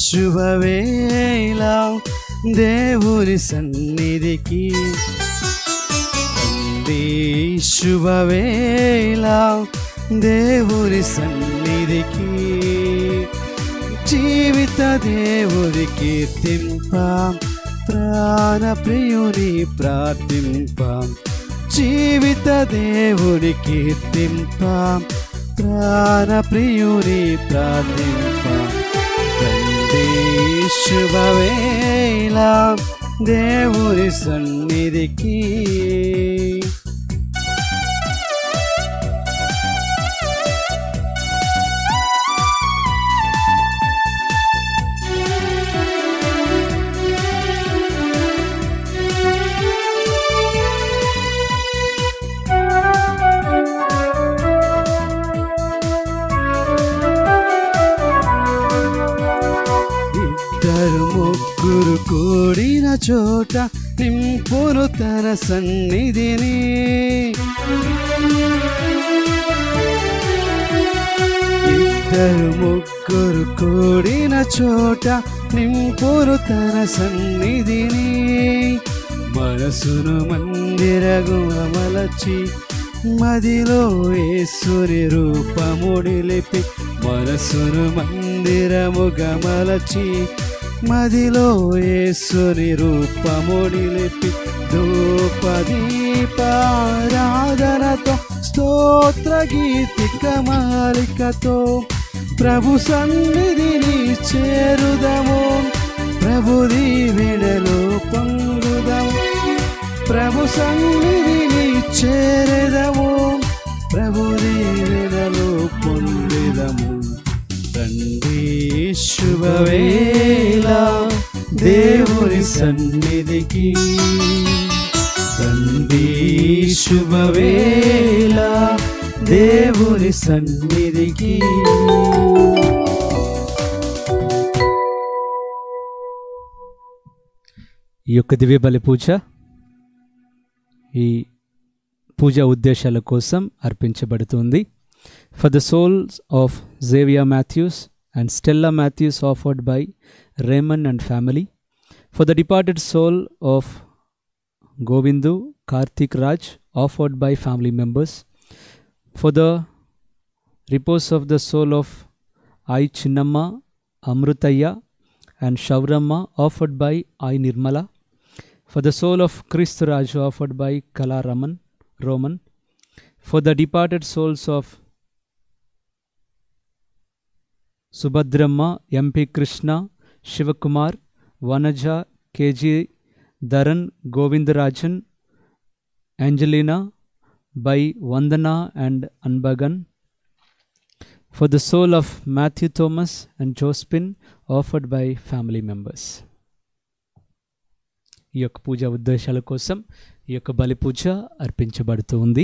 శుభవేళ దేవుని సన్నిధికి రండి శుభవేళ దేవుని సన్నిధికి జీవిత దేవుడి కీర్తింప ప్రాణ ప్రియుని ప్రార్థింప జీవిత దేవుడి కీర్తింప ప్రాణ ప్రియుని ప్రార్థింప రండి శుభవేళ దేవుని సన్నిధికి ఇద్దరు ముగ్గురు కూడిన చోట నింపును తన సన్నిధిని ఇద్దరు ముగ్గురు కూడిన చోట నింపును తన సన్నిధిని మనసును మందిరగుమలచి మదిలో యేసుని రూపముడిలిపి మనసును మందిరము గమలచి మదిలో యేసుని రూపముడిలిపి ధూపదీపారాధనతో స్తోత్ర గీతి కమాలికతో ప్రభు సన్నిధిని చేరుదము ప్రభు దీవెనలో పొందుదము ప్రభు సన్నిధిని చేరెదము ప్రభు దీవెనలో పొందెదము రండి శుభవేళ దేవుని సన్నిధికి రండి శుభవేళ దేవుని సన్నిధికి ఈ యొక్క దివ్య బలి పూజ ఈ పూజా ఉద్దేశాల కోసం అర్పించబడుతుంది ఫర్ ద సోల్స్ ఆఫ్ జేవియా Matthews and Stella Matthews offered by Raymon and family for the departed soul of Govindu Karthik Raj offered by family members for the repose of the soul of I Chinnamma Amruthayya and Shauramma offered by I Nirmala. For the soul of Christ Raj offered by Kala Raman, Roman. For the departed souls of Subhadramma, MP Krishna, Shivakumar, Vanaja, KG, Dharan, Govindarajan, Angelina, by Vandana and Anbagan. For the soul of Matthew Thomas and Jospin, offered by family members ఈ యొక్క పూజ ఉద్దేశాల కోసం ఈ యొక్క బలి పూజ అర్పించబడుతూ ఉంది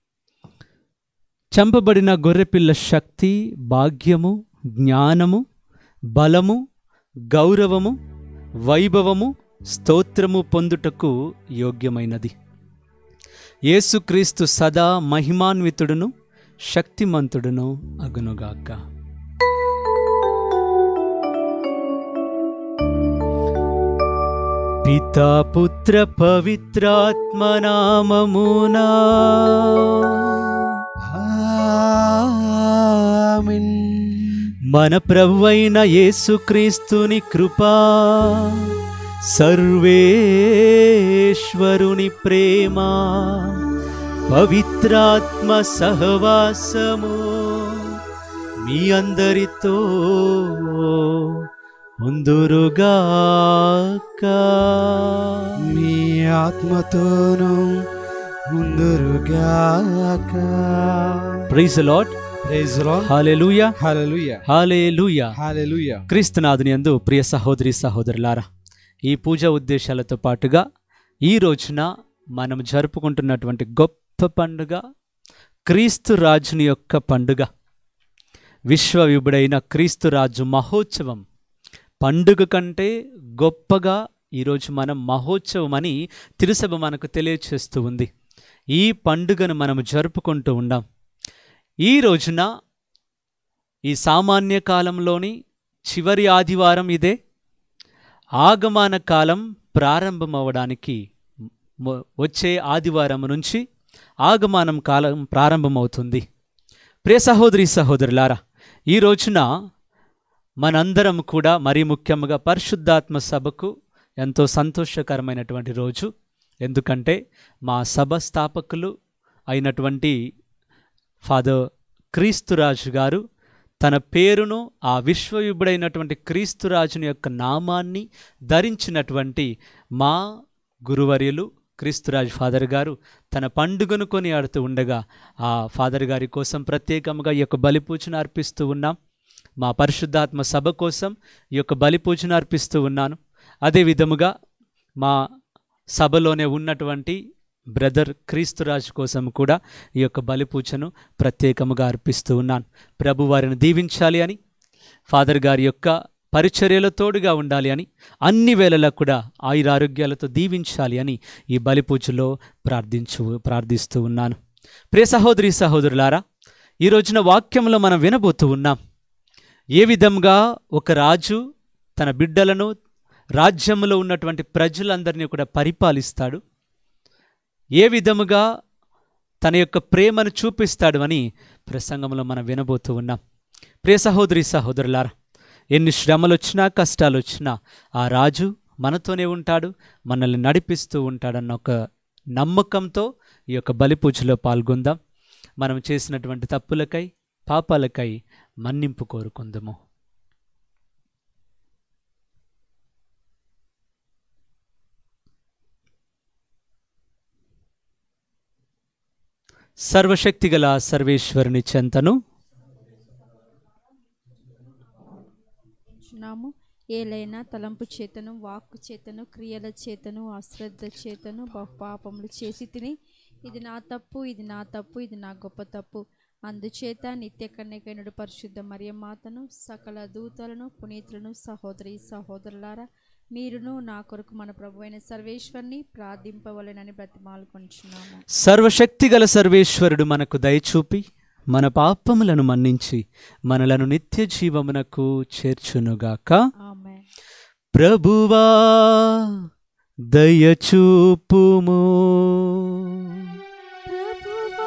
చంపబడిన గొర్రెపిల్ల శక్తి భాగ్యము జ్ఞానము బలము గౌరవము వైభవము స్తోత్రము పొందుటకు యోగ్యమైనది యేసుక్రీస్తు సదా మహిమాన్వితుడును శక్తిమంతుడును అగునుగాక పితా పుత్ర పవిత్రాత్మ నామమునా ఆమేన్ మన ప్రభువైన యేసుక్రీస్తుని కృపా సర్వేశ్వరుని ప్రేమ పవిత్రాత్మ సహవాసము మీ అందరితో ముందురుగాక మీ ఆత్మతోనూ ముందురుగాక praise lord praise lord hallelujah hallelujah hallelujah hallelujah క్రీస్తునాథుని యందు ప్రియ సహోదరి సహోదరులారా ఈ పూజ ఉద్దేశాలతో పాటుగా ఈ రోజున మనం జరుపుకుంటున్నటువంటి గొప్ప పండుగ క్రీస్తు రాజుని యొక్క పండుగ విశ్వవిభుడైన క్రీస్తు రాజు మహోత్సవం పండుగ కంటే గొప్పగా ఈరోజు మనం మహోత్సవం అని తిరుసభ మనకు తెలియచేస్తూ ఉంది ఈ పండుగను మనం జరుపుకుంటూ ఉండాం ఈ రోజున ఈ సామాన్య కాలంలోని చివరి ఆదివారం ఇదే ఆగమాన కాలం ప్రారంభమవడానికి మొ- వచ్చే ఆదివారం నుంచి ఆగమానం కాలం ప్రారంభమవుతుంది ప్రియ సహోదరి సహోదరులారా ఈ రోజున మనందరం కూడా మరీ ముఖ్యంగా పరిశుద్ధాత్మ సభకు ఎంతో సంతోషకరమైనటువంటి రోజు ఎందుకంటే మా సభ స్థాపకులు అయినటువంటి ఫాదర్ క్రీస్తురాజు గారు తన పేరును ఆ విశ్వయుభుడైనటువంటి క్రీస్తురాజుని యొక్క నామాన్ని ధరించినటువంటి మా గురువర్యులు క్రీస్తురాజు ఫాదర్ గారు తన పండుగను కొని ఆడుతూ ఉండగా ఆ ఫాదర్ గారి కోసం ప్రత్యేకంగా ఈ యొక్క బలిపూజను అర్పిస్తూ ఉన్నాం మా పరిశుద్ధాత్మ సభ కోసం ఈ యొక్క బలిపూజను అర్పిస్తూ ఉన్నాను అదే విధముగా మా సభలోనే ఉన్నటువంటి బ్రదర్ క్రీస్తురాజు కోసం కూడా ఈ యొక్క బలిపూజను ప్రత్యేకముగా అర్పిస్తూ ఉన్నాను ప్రభు వారిని దీవించాలి అని ఫాదర్ గారి యొక్క పరిచర్యలో తోడుగా ఉండాలి అని అన్ని వేళలా కూడా ఆయురారోగ్యాలతో దీవించాలి అని ఈ బలిపూజలో ప్రార్థించు ప్రార్థిస్తూ ఉన్నాను ప్రియ సహోదరి సహోదరులారా ఈ రోజున వాక్యంలో మనం వినబోతూ ఉన్నాం ఏ విధంగా ఒక రాజు తన బిడ్డలను రాజ్యంలో ఉన్నటువంటి ప్రజలందరినీ కూడా పరిపాలిస్తాడు ఏ విధముగా తన యొక్క ప్రేమను చూపిస్తాడు అని ప్రసంగంలో మనం వినబోతూ ఉన్నాం ప్రియ సహోదరి సహోదరులారా ఎన్ని శ్రమలు వచ్చినా కష్టాలు వచ్చినా ఆ రాజు మనతోనే ఉంటాడు మనల్ని నడిపిస్తూ ఉంటాడన్న ఒక నమ్మకంతో ఈ యొక్క బలి పూజలో పాల్గొందాం మనం చేసినటువంటి తప్పులకై పాపాలకై మన్నింపు కోరుకుందాము సర్వశక్తిగల సర్వేశ్వరుని చెంతను చున్నాము ఏలైనా తలంపు చేతను వాక్కు చేతను క్రియల చేతను అశ్రద్ధ చేతను బహుపాపములు చేసి తిని ఇది నా తప్పు ఇది నా తప్పు ఇది నా గొప్ప తప్పు అందుచేత నిత్య కన్యకైనడు పరిశుద్ధ మరియమాతను సకల దూతలను పునీతులను సహోదరి సహోదరులారా మీరును నా కొరకు మన ప్రభు అయిన సర్వేశ్వరిని ప్రార్థింపవలెనని బ్రతిమాలుకొంచున్నాము సర్వశక్తిగల సర్వేశ్వరుడు మనకు దయచూపి మన పాపములను మన్నించి మనలను నిత్య జీవమునకు చేర్చునుగాక ఆమె ప్రభువా దయచూపుము ప్రభువా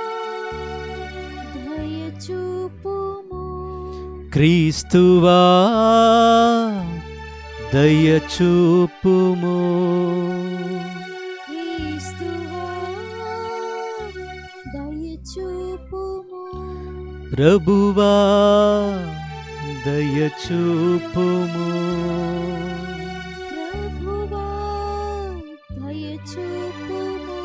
దయచూపుము క్రీస్తువా దయచూపుము క్రీస్తువా దయచూపుము ప్రభువా దయచూపుము ప్రభువా దయచూపుము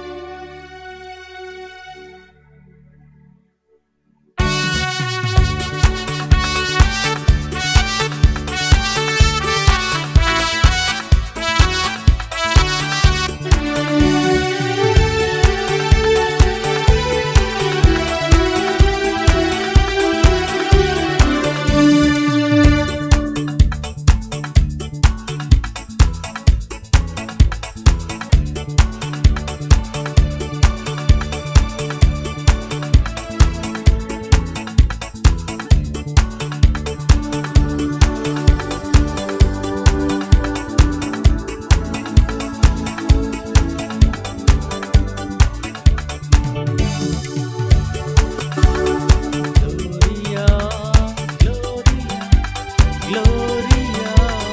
Gloria, Gloria, Gloria,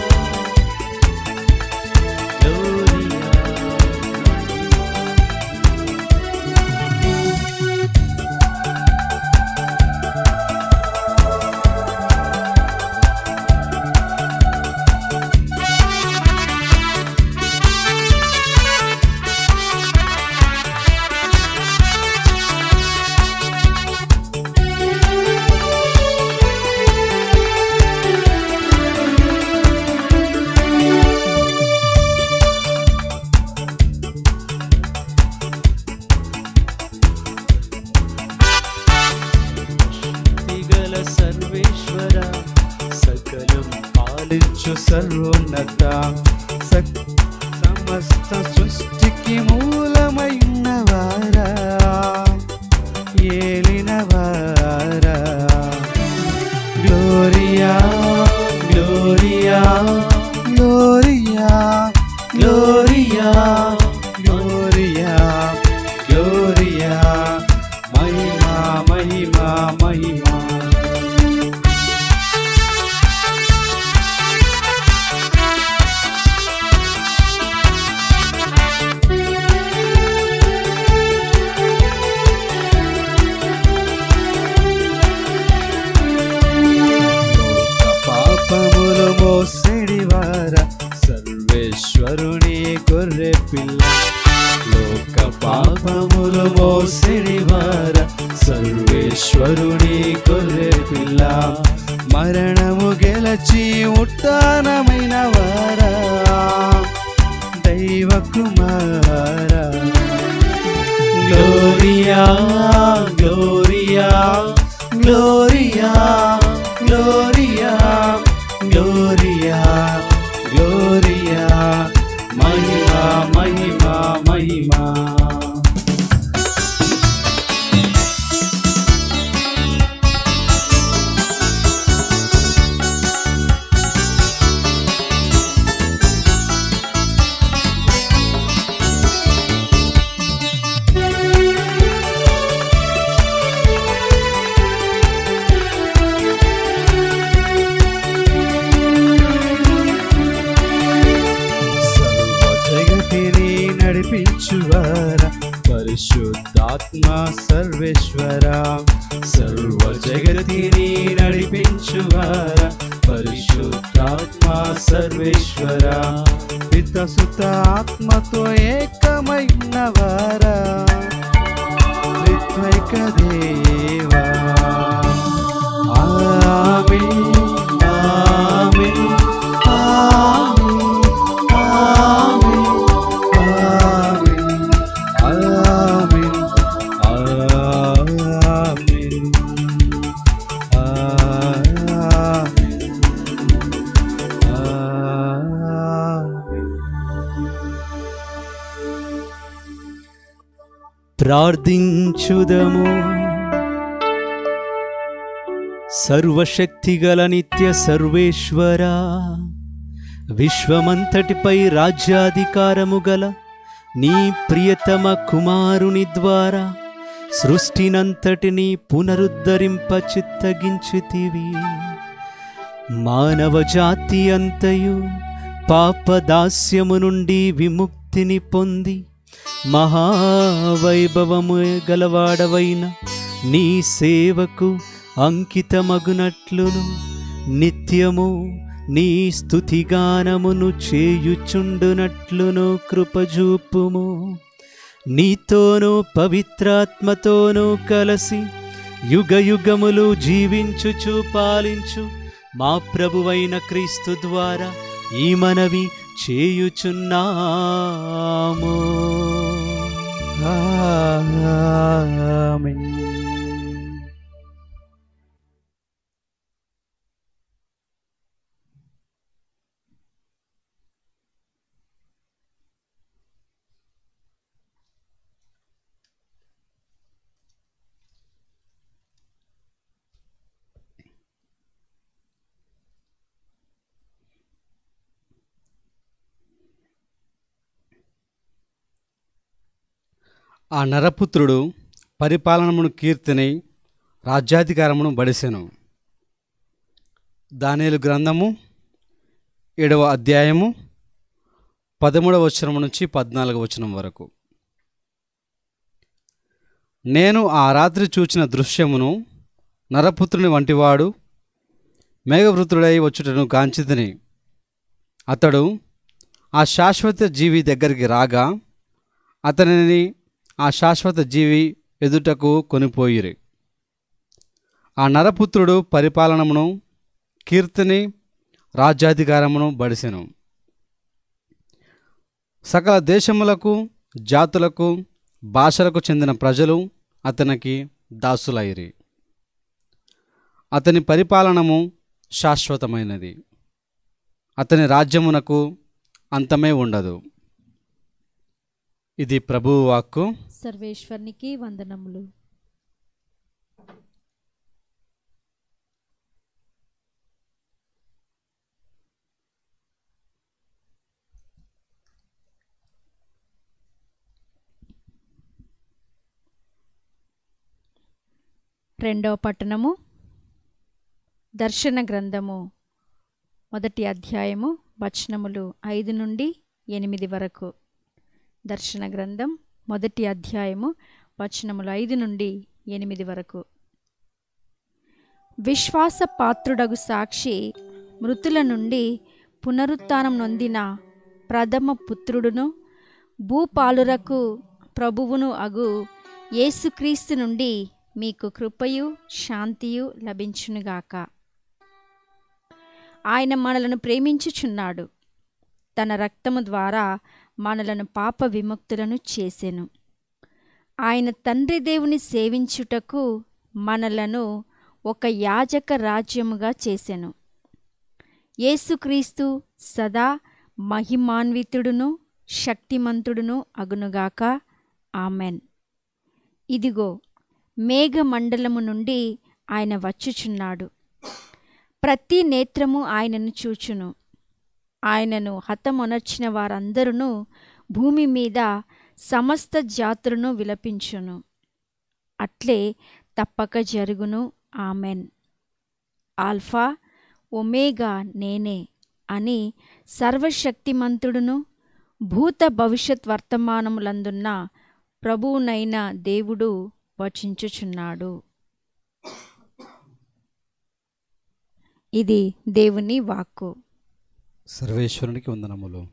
Gloria. శక్తిగల సర్వేశ్వర సకలం పాలించు సర్వోన్నత సక్- సమస్త సృష్టికి మూలమైన వారా ఏలిన వారా గ్లోరియా గ్లోరియా మహిమా మహిమా మహిమా లోక పాపములు మోసడివార సర్వేశ్వరుని గొర్రె పిల్ల లోక పాపములు మోసడివార సర్వేశ్వరుని గొర్రె పిల్ల మరణము గెలచి ఉత్తానమైన వారా దైవ కుమారా gloria gloria gloria gloria gloria gloria మహిమా మహిమా మహిమా సర్వ జగతిని నడిపించువార పరిశుద్ధాత్మ సర్వేశ్వర సర్వ జగతిని నడిపించువార పరిశుద్ధాత్మ సర్వేశ్వర పిత సుత ఆత్మతో ఏకమైనవారా త్రిత్వైక దేవా ఆమేన్ ఆమేన్ ఆమేన్ ఆమేన్ ఆమేన్ ఆమేన్ ఆమేన్ ఆమేన్ ప్రార్థించుదము సర్వశక్తిగల నిత్య సర్వేశ్వర విశ్వమంతటిపై రాజ్యాధికారము గల నీ ప్రియతమ కుమారుని ద్వారా సృష్టినంతటిని పునరుద్ధరింప చిత్తగించితివి మానవ జాతి అంతయు పాపదాస్యము నుండి విముక్తిని పొంది మహావైభవము గలవాడవైన నీ సేవకు అంకితమగునట్లును నిత్యము నీ స్తుతిగానమును చేయుచుండునట్లును కృపజూపుము నీతోనూ పవిత్రాత్మతోనూ కలసి యుగ యుగములు జీవించుచు పాలించు మా ప్రభువైన క్రీస్తు ద్వారా ఈ మనవి చేయుచున్నాము ఆమేన్ ఆ నరపుత్రుడు పరిపాలనమును కీర్తిని రాజ్యాధికారమును బడిసెను దానియేలు గ్రంథము ఏడవ అధ్యాయము పదమూడవ వచనం నుంచి పద్నాలుగవ వచనం వరకు నేను ఆ రాత్రి చూచిన దృశ్యమును నరపుత్రుని వంటివాడు మేఘవృతుడై వచ్చుటను గాంచితిని అతడు ఆ శాశ్వత జీవి దగ్గరికి రాగా అతనిని ఆ శాశ్వత జీవి ఎదుటకు కొనిపోయిరి ఆ నరపుత్రుడు పరిపాలనమును కీర్తిని రాజ్యాధికారమును బడిసెను సకల దేశములకు జాతులకు భాషలకు చెందిన ప్రజలు అతనికి దాసులైరి అతని పరిపాలనము శాశ్వతమైనది అతని రాజ్యమునకు అంతమే ఉండదు ఇది ప్రభువు వాక్కు సర్వేశ్వరునికి వందనములు రెండవ పట్టణము దర్శన గ్రంథము మొదటి అధ్యాయము వచనములు ఐదు నుండి ఎనిమిది వరకు దర్శన గ్రంథం మొదటి అధ్యాయము వచనములు ఐదు నుండి ఎనిమిది వరకు విశ్వాస పాత్రుడగు సాక్షి మృతుల నుండి పునరుత్థానం నొందిన ప్రథమ పుత్రుడును భూపాలురకు ప్రభువును అగు యేసుక్రీస్తు నుండి మీకు కృపయు శాంతియు లభించునుగాక ఆయన మనలను ప్రేమించుచున్నాడు తన రక్తము ద్వారా మనలను పాప విముక్తులను చేసెను ఆయన తండ్రి దేవుని సేవించుటకు మనలను ఒక యాజక రాజ్యముగా చేసెను యేసుక్రీస్తు సదా మహిమాన్వితుడును శక్తిమంతుడును అగునుగాక ఆమెన్ ఇదిగో మేఘమండలము నుండి ఆయన వచ్చుచున్నాడు ప్రతి నేత్రము ఆయనను చూచును ఆయనను హతమొనర్చిన వారందరూ భూమి మీద సమస్త జాతులను విలపించును అట్లే తప్పక జరుగును ఆమెన్ ఆల్ఫా ఒమేగా నేనే అని సర్వశక్తిమంతుడును భూత భవిష్యత్ వర్తమానములందున్న ప్రభువునైన దేవుడు వచించుచున్నాడు ఇది దేవుని వాక్కు సర్వేశ్వరునికి వందనములు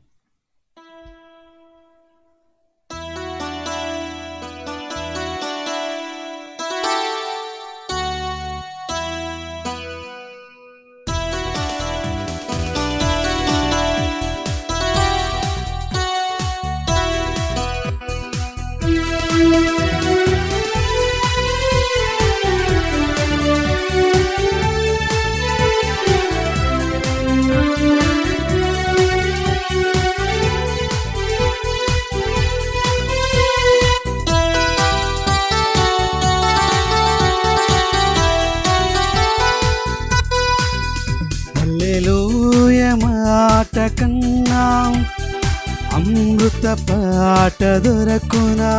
హల్లెలూయ మాట కన్నా అమృత పాట దొరకునా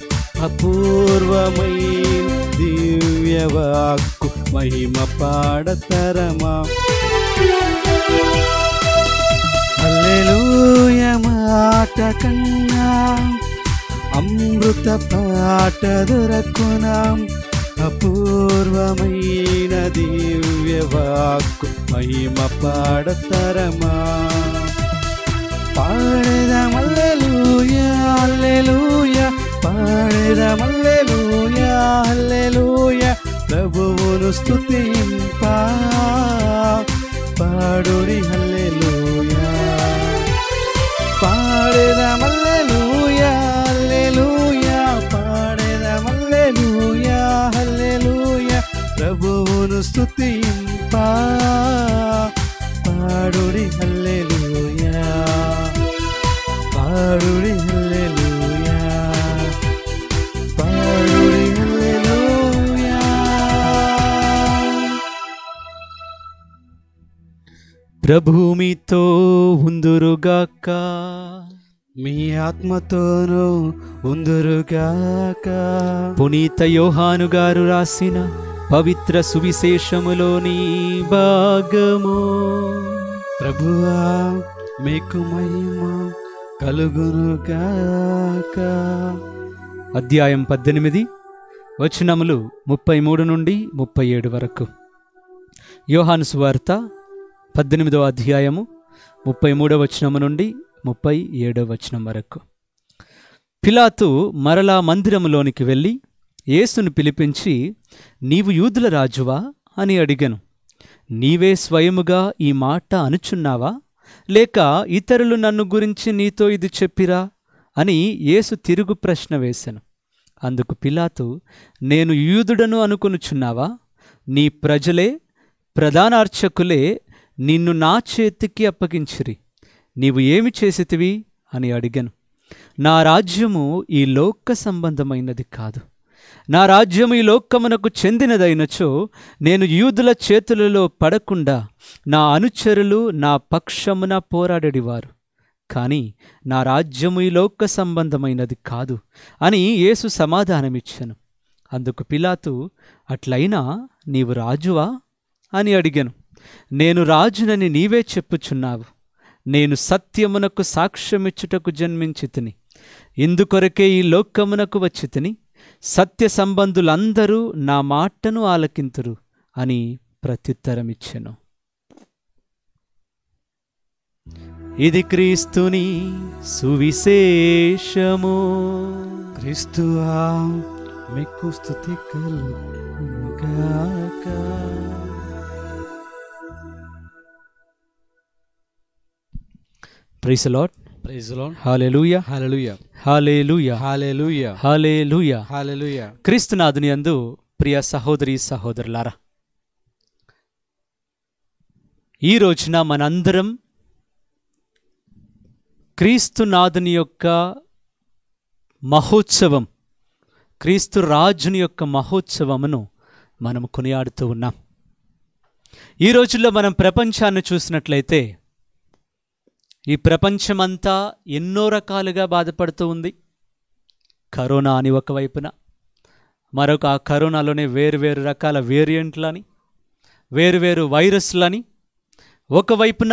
అపూర్వమైన దివ్య వాక్కు మహిమ పాడతరమా హల్లెలూయ మాట కన్నా అమృత పాట దొరకునా అపూర్వమైన దివ్య వాక్కు మహిమ పాడతరమా పాడదమల్లెలూయ హల్లెలూయ పాడదమల్లెలూయ హల్లెలూయ ప్రభువును స్తుతింపా పాడుడి హల్లెలూయ పాడదమల్లెలూయ హల్లెలూయ పాడదమల్లెలూయ హల్లెలూయ ప్రభువును స్తుతింపా పాడుడి హల్లెలూయ పాడుడి హల్లెలూయ పాడుడి హల్లెలూయ ప్రభు మీతో ఉందురుగాక మీ ఆత్మతోనూ ఉందురుగాక పునీత యోహాను గారు రాసిన పవిత్ర సువిశేషములోని భాగము ప్రభువా మీకు మహిమ కలుగునుగాక అధ్యాయం పద్దెనిమిది వచనములు ముప్పై మూడు నుండి ముప్పై ఏడు వరకు యోహాను సువార్త పద్దెనిమిదవ అధ్యాయము ముప్పై మూడవ వచనము నుండి ముప్పై ఏడవ వచనం వరకు పిలాతు మరలా మందిరములోనికి వెళ్ళి యేసును పిలిపించి నీవు యూదుల రాజువా అని అడిగను నీవే స్వయముగా ఈ మాట అనుచున్నావా లేక ఇతరులు నన్ను గురించి నీతో ఇది చెప్పిరా అని యేసు తిరుగు ప్రశ్న వేశాను అందుకు పిలాతు నేను యూదుడను అనుకొనుచున్నావా నీ ప్రజలే ప్రధాన అర్చకులే నిన్ను నా చేతికి అప్పగించిరి నీవు ఏమి చేసితివి అని అడిగాను నా రాజ్యము ఈ లోక సంబంధమైనది కాదు నా రాజ్యము ఈ లోకమునకు చెందినదైనచో నేను యూదుల చేతులలో పడకుండా నా అనుచరులు నా పక్షమున పోరాడేవారు కానీ నా రాజ్యము ఈ లోక సంబంధమైనది కాదు అని యేసు సమాధానమిచ్చాను అందుకు పిలాతు అట్లయినా నీవు రాజువా అని అడిగాను నేను రాజునని నీవే చెప్పుచున్నావు నేను సత్యమునకు సాక్ష్యమిచ్చుటకు జన్మించి తిని ఇందుకొరకే ఈ లోకమునకు వచ్చి తిని సత్య సంబంధులందరూ నా మాటను ఆలకింతురు అని ప్రత్యుత్తరమిచ్చెను ఇది క్రీస్తుని సువిశేషము క్రీస్తువా మీకు స్థుతి కలుగుగాక praise lord praise lord hallelujah hallelujah hallelujah hallelujah hallelujah hallelujah క్రీస్తునాథుని యందు ప్రియ సహోదరి సహోదరులారా ఈ రోజున మనందరం క్రీస్తునాథుని యొక్క మహోత్సవం క్రీస్తు రాజుని యొక్క మహోత్సవమును మనం కొనియాడుతూ ఉన్నాం ఈ రోజుల్లో మనం ప్రపంచాన్ని చూసినట్లయితే ఈ ప్రపంచమంతా ఎన్నో రకాలుగా బాధపడుతూ ఉంది కరోనా అని ఒకవైపున మరొక ఆ కరోనాలోనే వేరువేరు రకాల వేరియంట్లని వేరువేరు వైరస్లని ఒకవైపున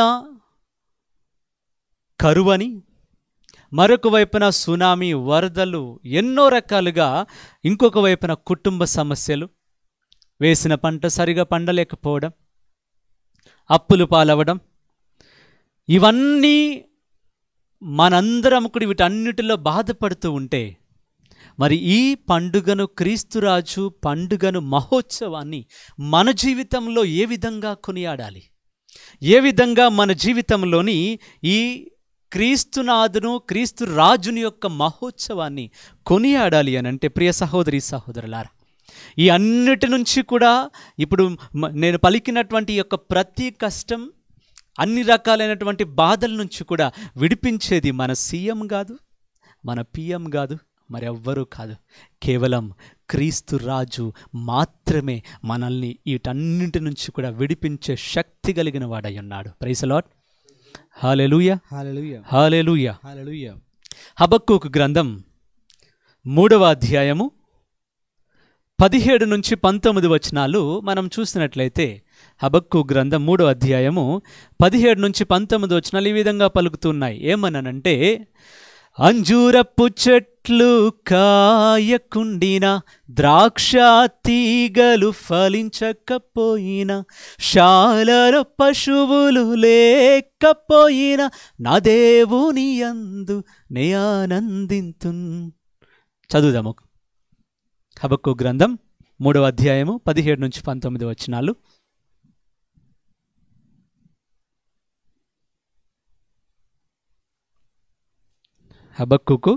కరువని మరొక వైపున సునామీ వరదలు ఎన్నో రకాలుగా ఇంకొక వైపున కుటుంబ సమస్యలు వేసిన పంట సరిగా పండలేకపోవడం అప్పులు పాలవడం ఇవన్నీ మనందరం కూడా వీటన్నిటిలో బాధపడుతూ ఉంటే మరి ఈ పండుగను క్రీస్తురాజు పండుగను మహోత్సవాన్ని మన జీవితంలో ఏ విధంగా కొనియాడాలి ఏ విధంగా మన జీవితంలోని ఈ క్రీస్తునాథును క్రీస్తు రాజుని యొక్క మహోత్సవాన్ని కొనియాడాలి అని అంటే ప్రియ సహోదరి సహోదరులారా ఈ అన్నిటి నుంచి కూడా ఇప్పుడు మ- నేను పలికినటువంటి ఈ యొక్క ప్రతి కష్టం అన్ని రకాలైనటువంటి బాధల నుంచి కూడా విడిపించేది మన సీఎం కాదు మన పిఎం కాదు మరెవ్వరూ కాదు కేవలం క్రీస్తు రాజు మాత్రమే మనల్ని వీటన్నింటి నుంచి కూడా విడిపించే శక్తి కలిగిన వాడై ఉన్నాడు ప్రైసలాట్ హాలెలూయ హల్లెలూయా హాలెలూయ హల్లెలూయా హబక్కూకు గ్రంథం మూడవ అధ్యాయము పదిహేడు నుంచి పంతొమ్మిది వచనాలు మనం చూసినట్లయితే హబక్కు గ్రంథం మూడో అధ్యాయము పదిహేడు నుంచి పంతొమ్మిది వచనాలు ఈ విధంగా పలుకుతున్నాయి ఏమన్నానంటే అంజూరపు చెట్లు కాయకుండిన ద్రాక్ష తీగలు ఫలించకపోయిన శాలలో పశువులు లేకపోయిన నా దేవుని యందు నే ఆనందింతున్ చదువుదాము హబక్కు గ్రంథం మూడవ అధ్యాయము పదిహేడు నుంచి పంతొమ్మిది వచనాలు హబక్కుకు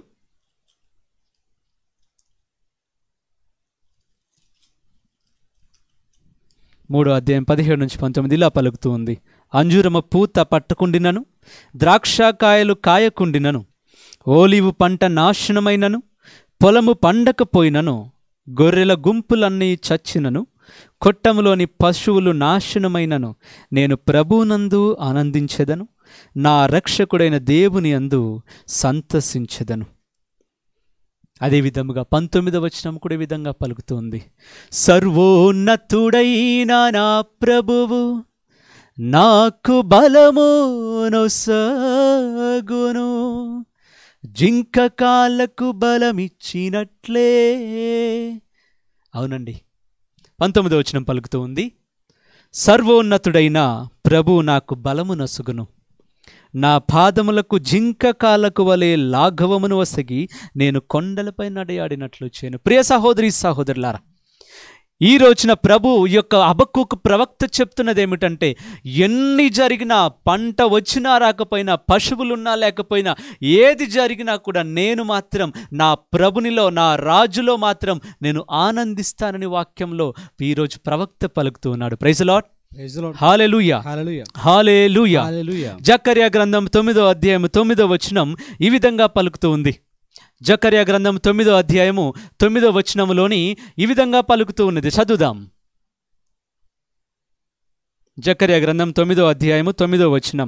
మూడో అధ్యాయం పదిహేడు నుంచి పంతొమ్మిది ఇలా పలుకుతూ ఉంది అంజూరమ పూత పట్టకుండినను ద్రాక్షకాయలు కాయకుండినను ఓలివు పంట నాశనమైనను పొలము పండకపోయినను గొర్రెల గుంపులన్నీ చచ్చినను కొట్టములోని పశువులు నాశనమైనను నేను ప్రభునందు ఆనందించెదను నా రక్షకుడైన దేవుని అందు సంతసించెదను అదే విధముగా పంతొమ్మిదవ వచనం కూడా ఈ విధంగా పలుకుతుంది సర్వోన్నతుడైన నా ప్రభువు నాకు బలమును సగును జింక కాళ్ళకు బలమిచ్చినట్లే అవునండి పంతొమ్మిదవ వచనం పలుకుతూ ఉంది సర్వోన్నతుడైన ప్రభు నాకు బలము నసుగును నా పాదములకు జింక కాళ్ళకు వలె లాఘవమును వసగి నేను కొండలపై నడయాడినట్లు చేయను ప్రియ సహోదరి సహోదరులారా ఈ రోజున ప్రభు ఈ యొక్క అబక్కుకు ప్రవక్త చెప్తున్నది ఏమిటంటే ఎన్ని జరిగినా పంట వచ్చినా రాకపోయినా పశువులున్నా లేకపోయినా ఏది జరిగినా కూడా నేను మాత్రం నా ప్రభునిలో నా రాజులో మాత్రం నేను ఆనందిస్తానని వాక్యంలో ఈరోజు ప్రవక్త పలుకుతూ ఉన్నాడు praise lord praise lord hallelujah hallelujah hallelujah hallelujah జకర్యా గ్రంథం తొమ్మిదో అధ్యాయం తొమ్మిదో వచనం ఈ విధంగా పలుకుతూ ఉంది జకర్యా గ్రంథం తొమ్మిదో అధ్యాయము తొమ్మిదో వచనములోని ఈ విధంగా పలుకుతూ ఉన్నది చదువుదాం జకర్యా గ్రంథం తొమ్మిదో అధ్యాయము తొమ్మిదో వచనం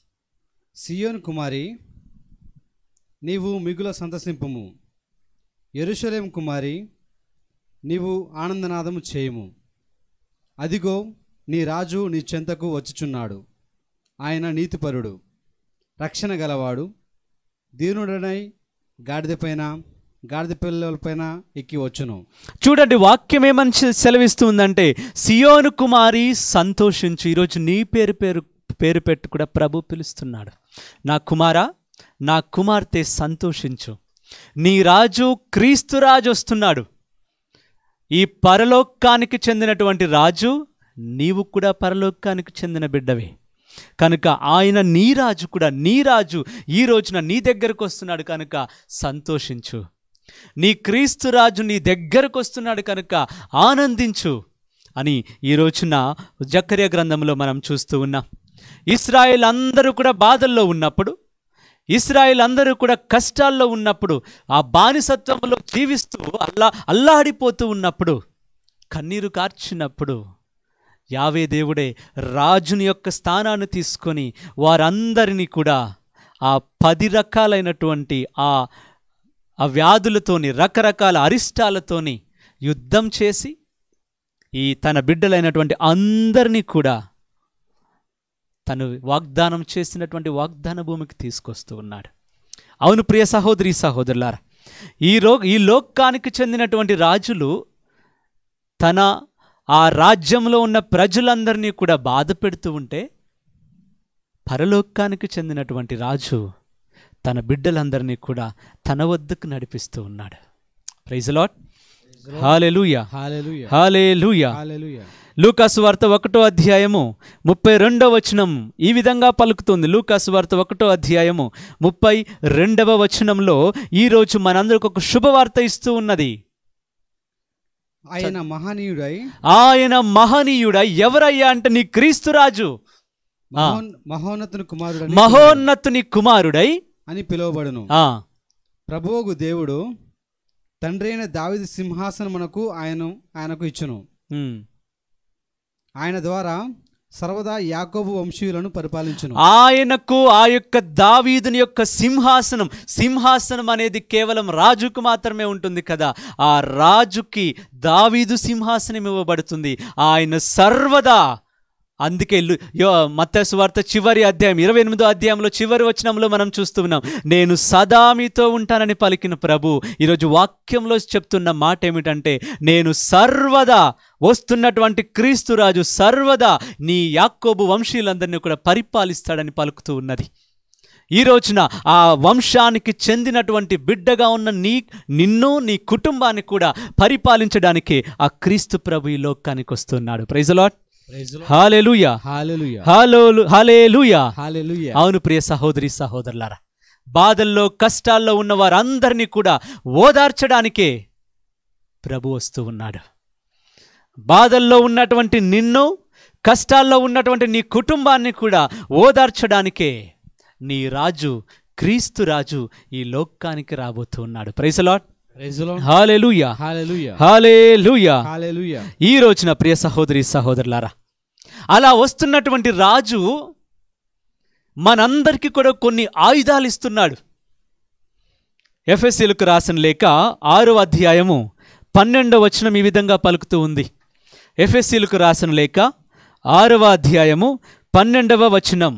సియోన్ కుమారి నీవు మిగుల సంతసింపుము ఎరుషలేం కుమారి నీవు ఆనందనాదము చేయుము అదిగో నీ రాజు నీ చెంతకు వచ్చుచున్నాడు ఆయన నీతిపరుడు రక్షణ గలవాడు దీనుడనై గాడిదపైన గాడిద పిల్లలపైన ఎక్కి వచ్చును చూడండి వాక్యం ఏమని చె- సెలవిస్తుందంటే సియోను కుమారి సంతోషించు ఈరోజు నీ పేరు పేరు పేరు పెట్టు కూడా ప్రభు పిలుస్తున్నాడు నా కుమారా నా కుమార్తె సంతోషించు నీ రాజు క్రీస్తు రాజు వస్తున్నాడు ఈ పరలోకానికి చెందినటువంటి రాజు నీవు కూడా పరలోకానికి చెందిన బిడ్డవే కనుక ఆయన నీ రాజు కూడా నీ రాజు ఈ రోజున నీ దగ్గరకు వస్తున్నాడు కనుక సంతోషించు నీ క్రీస్తు రాజు నీ దగ్గరకు వస్తున్నాడు కనుక ఆనందించు అని ఈ రోజున జక్కర్య గ్రంథంలో మనం చూస్తూ ఉన్నాం ఇస్రాయేల్ అందరూ కూడా బాధల్లో ఉన్నప్పుడు ఇస్రాయేల్ అందరూ కూడా కష్టాల్లో ఉన్నప్పుడు ఆ బానిసత్వంలో జీవిస్తూ అల్లా అల్లాడిపోతూ ఉన్నప్పుడు కన్నీరు కార్చినప్పుడు యావే దేవుడే రాజుని యొక్క స్థానాన్ని తీసుకొని వారందరినీ కూడా ఆ పది రకాలైనటువంటి ఆ ఆ వ్యాధులతోని రకరకాల అరిష్టాలతోని యుద్ధం చేసి ఈ తన బిడ్డలైనటువంటి అందరినీ కూడా తను వాగ్దానం చేసినటువంటి వాగ్దాన భూమికి తీసుకొస్తూ ఉన్నాడు అవును ప్రియ సహోదరి సహోదరులారా ఈ రో ఈ లోకానికి చెందినటువంటి రాజులు తన ఆ రాజ్యంలో ఉన్న ప్రజలందరినీ కూడా బాధ పెడుతూ ఉంటే పరలోకానికి చెందినటువంటి రాజు తన బిడ్డలందరినీ కూడా తన వద్దకు నడిపిస్తూ ఉన్నాడు praise lord hallelujah hallelujah hallelujah hallelujah లూకాసు వార్త ఒకటో అధ్యాయము ముప్పై రెండవ వచనం ఈ విధంగా పలుకుతుంది లూకాసు వార్త ఒకటో అధ్యాయము ముప్పై రెండవ వచనంలో ఈరోజు మనందరికి ఒక శుభవార్త ఇస్తూ ఉన్నది ఆయన మహనీయుడై ఆయన మహనీయుడ ఎవరయ్యా అంటే నీ క్రీస్తురాజు మహోన్ మహోన్నతుని కుమారుడు మహోన్నతుని కుమారుడై అని పిలువబడును ఆ ప్రభువుగు దేవుడు తండ్రి అయిన దావిది సింహాసనమునకు ఆయన ఆయనకు ఇచ్చును ఉమ్. ఆయన ద్వారా సర్వదా యాకోబు వంశీయులను పరిపాలించును ఆయనకు ఆ యొక్క దావీదుని యొక్క సింహాసనం సింహాసనం అనేది కేవలం రాజుకు మాత్రమే ఉంటుంది కదా ఆ రాజుకి దావీదు సింహాసనం ఇవ్వబడుతుంది ఆయన సర్వదా అందుకే లు- యో మత్తయి సువార్త చివరి అధ్యాయం ఇరవై ఎనిమిదో అధ్యాయంలో చివరి వచనంలో మనం చూస్తూ ఉన్నాం నేను సదా మీతో ఉంటానని పలికిన ప్రభు ఈరోజు వాక్యంలో చెప్తున్న మాట ఏమిటంటే నేను సర్వదా వస్తున్నటువంటి క్రీస్తురాజు సర్వదా నీ యాకోబు వంశీయులందరినీ కూడా పరిపాలిస్తాడని పలుకుతూ ఉన్నది ఈ రోజున ఆ వంశానికి చెందినటువంటి బిడ్డగా ఉన్న నీ నిన్ను నీ కుటుంబాన్ని కూడా పరిపాలించడానికే ఆ క్రీస్తు ప్రభు ఈ లోకానికి వస్తున్నాడు praise lord hallelujah hallelujah hallelujah hallelujah hallelujah అవును ప్రియ సహోదరి సహోదరులారా బాధల్లో కష్టాల్లో ఉన్న వారందరినీ కూడా ఓదార్చడానికే ప్రభు వస్తూ ఉన్నాడు బాధల్లో ఉన్నటువంటి నిన్ను కష్టాల్లో ఉన్నటువంటి నీ కుటుంబాన్ని కూడా ఓదార్చడానికే నీ రాజు క్రీస్తు రాజు ఈ లోకానికి రాబోతూ ఉన్నాడు praise lord hallelujah hallelujah hallelujah hallelujah ఈ రోజున ప్రియ సహోదరి సహోదరులారా అలా వస్తున్నటువంటి రాజు మనందరికీ కూడా కొన్ని ఆయుధాలు ఇస్తున్నాడు ఎఫ్ఎస్సీలకు రాసిన లేక ఆరో అధ్యాయము పన్నెండవ వచనం ఈ విధంగా పలుకుతూ ఉంది ఎఫ్ఎస్సీలకు రాసిన లేక ఆరవ అధ్యాయము పన్నెండవ వచనం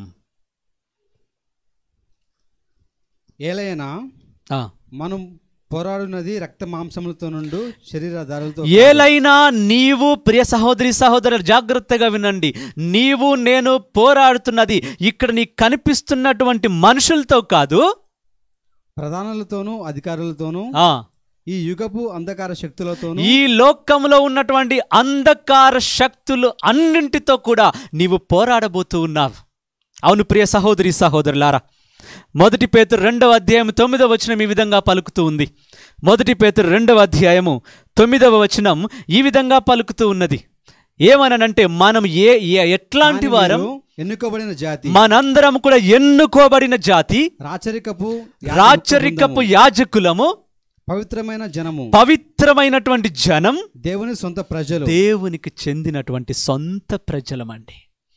ఏలైనా ఆ. మనం పోరాడున్నది రక్త మాంసములతో నుండి శరీరధారులతో ఏలైనా నీవు ప్రియ సహోదరి సహోదరులు జాగ్రత్తగా వినండి నీవు నేను పోరాడుతున్నది ఇక్కడ నీకు కనిపిస్తున్నటువంటి మనుషులతో కాదు ప్రధానులతోనూ అధికారులతోనూ ఆ ఈ యుగపు అంధకార శక్తులతోనూ ఈ లోకంలో ఉన్నటువంటి అంధకార శక్తులు అన్నింటితో కూడా నీవు పోరాడబోతూ ఉన్నావు అవును ప్రియ సహోదరి సహోదరులారా మొదటి పేతురు రెండవ అధ్యాయం తొమ్మిదవ వచనం ఈ విధంగా పలుకుతూ ఉంది మొదటి పేతురు రెండవ అధ్యాయము తొమ్మిదవ వచనం ఈ విధంగా పలుకుతూ ఉన్నది ఏమనంటే మనం ఏ ఏ- ఎట్లాంటి కానీ వారం మీరు ఎన్నుకోబడిన జాతి మనందరం కూడా ఎన్నుకోబడిన జాతి రాచరికపు రాచరికపు బృందము, యాజకులము పవిత్రమైన జనము పవిత్రమైనటువంటి జనం దేవుని సొంత ప్రజలు దేవునికి చెందినటువంటి సొంత ప్రజలమండి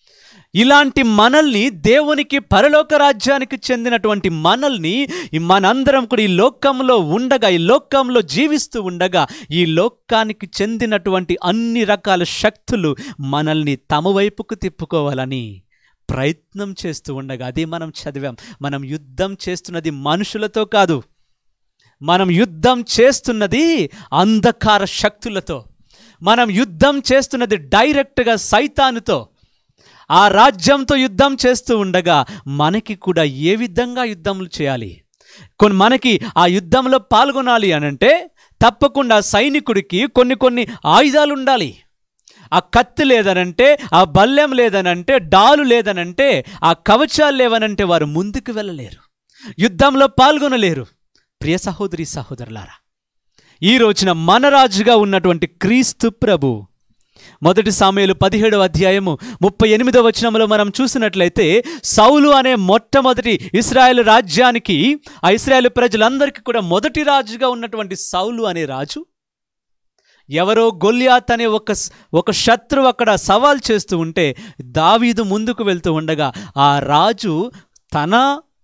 ఇలాంటి మనల్ని దేవునికి పరలోక రాజ్యానికి చెందినటువంటి మనల్ని ఈ మనందరం కూడా ఈ లోకంలో ఉండగా ఈ లోకంలో జీవిస్తూ ఉండగా ఈ లోకానికి చెందినటువంటి అన్ని రకాల శక్తులు మనల్ని తమ వైపుకు తిప్పుకోవాలని ప్రయత్నం చేస్తూ ఉండగా అది మనం చదివాం మనం యుద్ధం చేస్తున్నది మనుషులతో కాదు మనం యుద్ధం చేస్తున్నది అంధకార శక్తులతో మనం యుద్ధం చేస్తున్నది డైరెక్ట్గా సైతానుతో ఆ రాజ్యంతో యుద్ధం చేస్తూ ఉండగా మనకి కూడా ఏ విధంగా యుద్ధములు చేయాలి కొన్ని మనకి ఆ యుద్ధంలో పాల్గొనాలి అనంటే తప్పకుండా సైనికుడికి కొన్ని కొన్ని ఆయుధాలు ఉండాలి ఆ కత్తి లేదనంటే ఆ బల్లెం లేదనంటే డాలు లేదనంటే ఆ కవచాలు లేవనంటే వారు ముందుకు వెళ్ళలేరు యుద్ధంలో పాల్గొనలేరు ప్రియ సహోదరి సహోదరులారా ఈ రోజున మన రాజుగా ఉన్నటువంటి క్రీస్తు ప్రభు మొదటి సామేలు పదిహేడవ అధ్యాయము ముప్పై ఎనిమిదవ వచనంలో మనం చూసినట్లయితే సౌలు అనే మొట్టమొదటి ఇస్రాయేల్ రాజ్యానికి ఆ ఇస్రాయేల్ ప్రజలందరికీ కూడా మొదటి రాజుగా ఉన్నటువంటి సౌలు అనే రాజు ఎవరో గొల్యాత్ అనే ఒక ఒక శత్రువు అక్కడ సవాల్ చేస్తూ ఉంటే దావీదు ముందుకు వెళ్తూ ఉండగా ఆ రాజు తన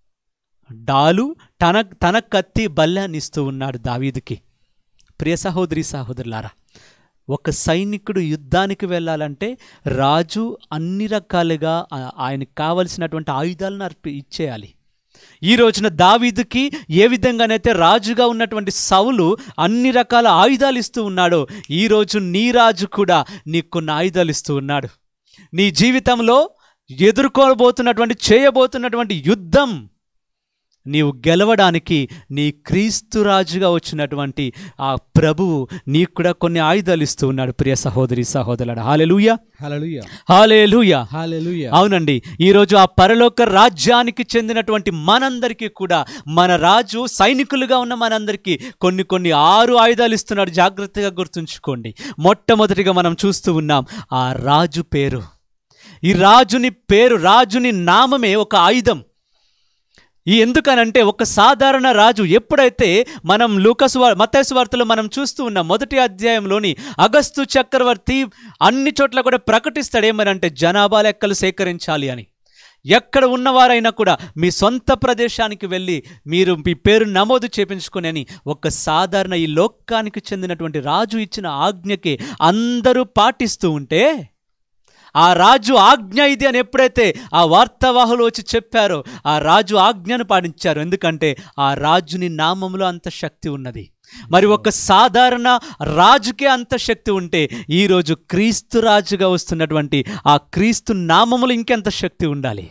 డాలు తన తన కత్తి బల్యాన్ని ఇస్తూ ఉన్నాడు దావీదుకి ప్రియ సహోదరి సహోదరులారా ఒక సైనికుడు యుద్ధానికి వెళ్ళాలంటే రాజు అన్ని రకాలుగా ఆ- ఆయనకు కావలసినటువంటి ఆయుధాలను అర్పి ఇచ్చేయాలి ఈ రోజున దావీదుకి ఏ విధంగానైతే రాజుగా ఉన్నటువంటి సౌలు అన్ని రకాల ఆయుధాలు ఇస్తూ ఉన్నాడో ఈరోజు నీ రాజు కూడా నీకు కొన్ని ఆయుధాలు ఇస్తూ ఉన్నాడు నీ జీవితంలో ఎదుర్కోబోతున్నటువంటి చేయబోతున్నటువంటి యుద్ధం నీవు గెలవడానికి నీ క్రీస్తు రాజుగా వచ్చినటువంటి ఆ ప్రభువు నీకు కూడా కొన్ని ఆయుధాలు ఇస్తూ ఉన్నాడు ప్రియ సహోదరి సహోదరుడు హాలెలుయ హల్లెలూయా హాలేలుయ హల్లెలూయా అవునండి ఈరోజు ఆ పరలోక రాజ్యానికి చెందినటువంటి మనందరికీ కూడా మన రాజు సైనికులుగా ఉన్న మనందరికీ కొన్ని కొన్ని ఆరు ఆయుధాలు ఇస్తున్నాడు జాగ్రత్తగా గుర్తుంచుకోండి మొట్టమొదటిగా మనం చూస్తూ ఉన్నాం ఆ రాజు పేరు ఈ రాజుని పేరు రాజుని నామమే ఒక ఆయుధం ఈ ఎందుకనంటే ఒక సాధారణ రాజు ఎప్పుడైతే మనం లూకసు మతేసు వార్తలో మనం చూస్తూ ఉన్నాం మొదటి అధ్యాయంలోని అగస్తు చక్రవర్తి అన్ని చోట్ల కూడా ప్రకటిస్తాడు ఏమనంటే జనాభా లెక్కలు సేకరించాలి అని ఎక్కడ ఉన్నవారైనా కూడా మీ సొంత ప్రదేశానికి వెళ్ళి మీరు మీ పేరు నమోదు చేపించుకుని అని ఒక సాధారణ ఈ లోకానికి చెందినటువంటి రాజు ఇచ్చిన ఆజ్ఞకి అందరూ పాటిస్తూ ఉంటే ఆ రాజు ఆజ్ఞ ఇది అని ఎప్పుడైతే ఆ వార్తావాహులు వచ్చి చెప్పారో ఆ రాజు ఆజ్ఞను పాటించారు ఎందుకంటే ఆ రాజుని నామంలో అంత శక్తి ఉన్నది మరి ఒక సాధారణ రాజుకే అంత శక్తి ఉంటే ఈరోజు క్రీస్తు రాజుగా వస్తున్నటువంటి ఆ క్రీస్తు నామములో ఇంకెంత శక్తి ఉండాలి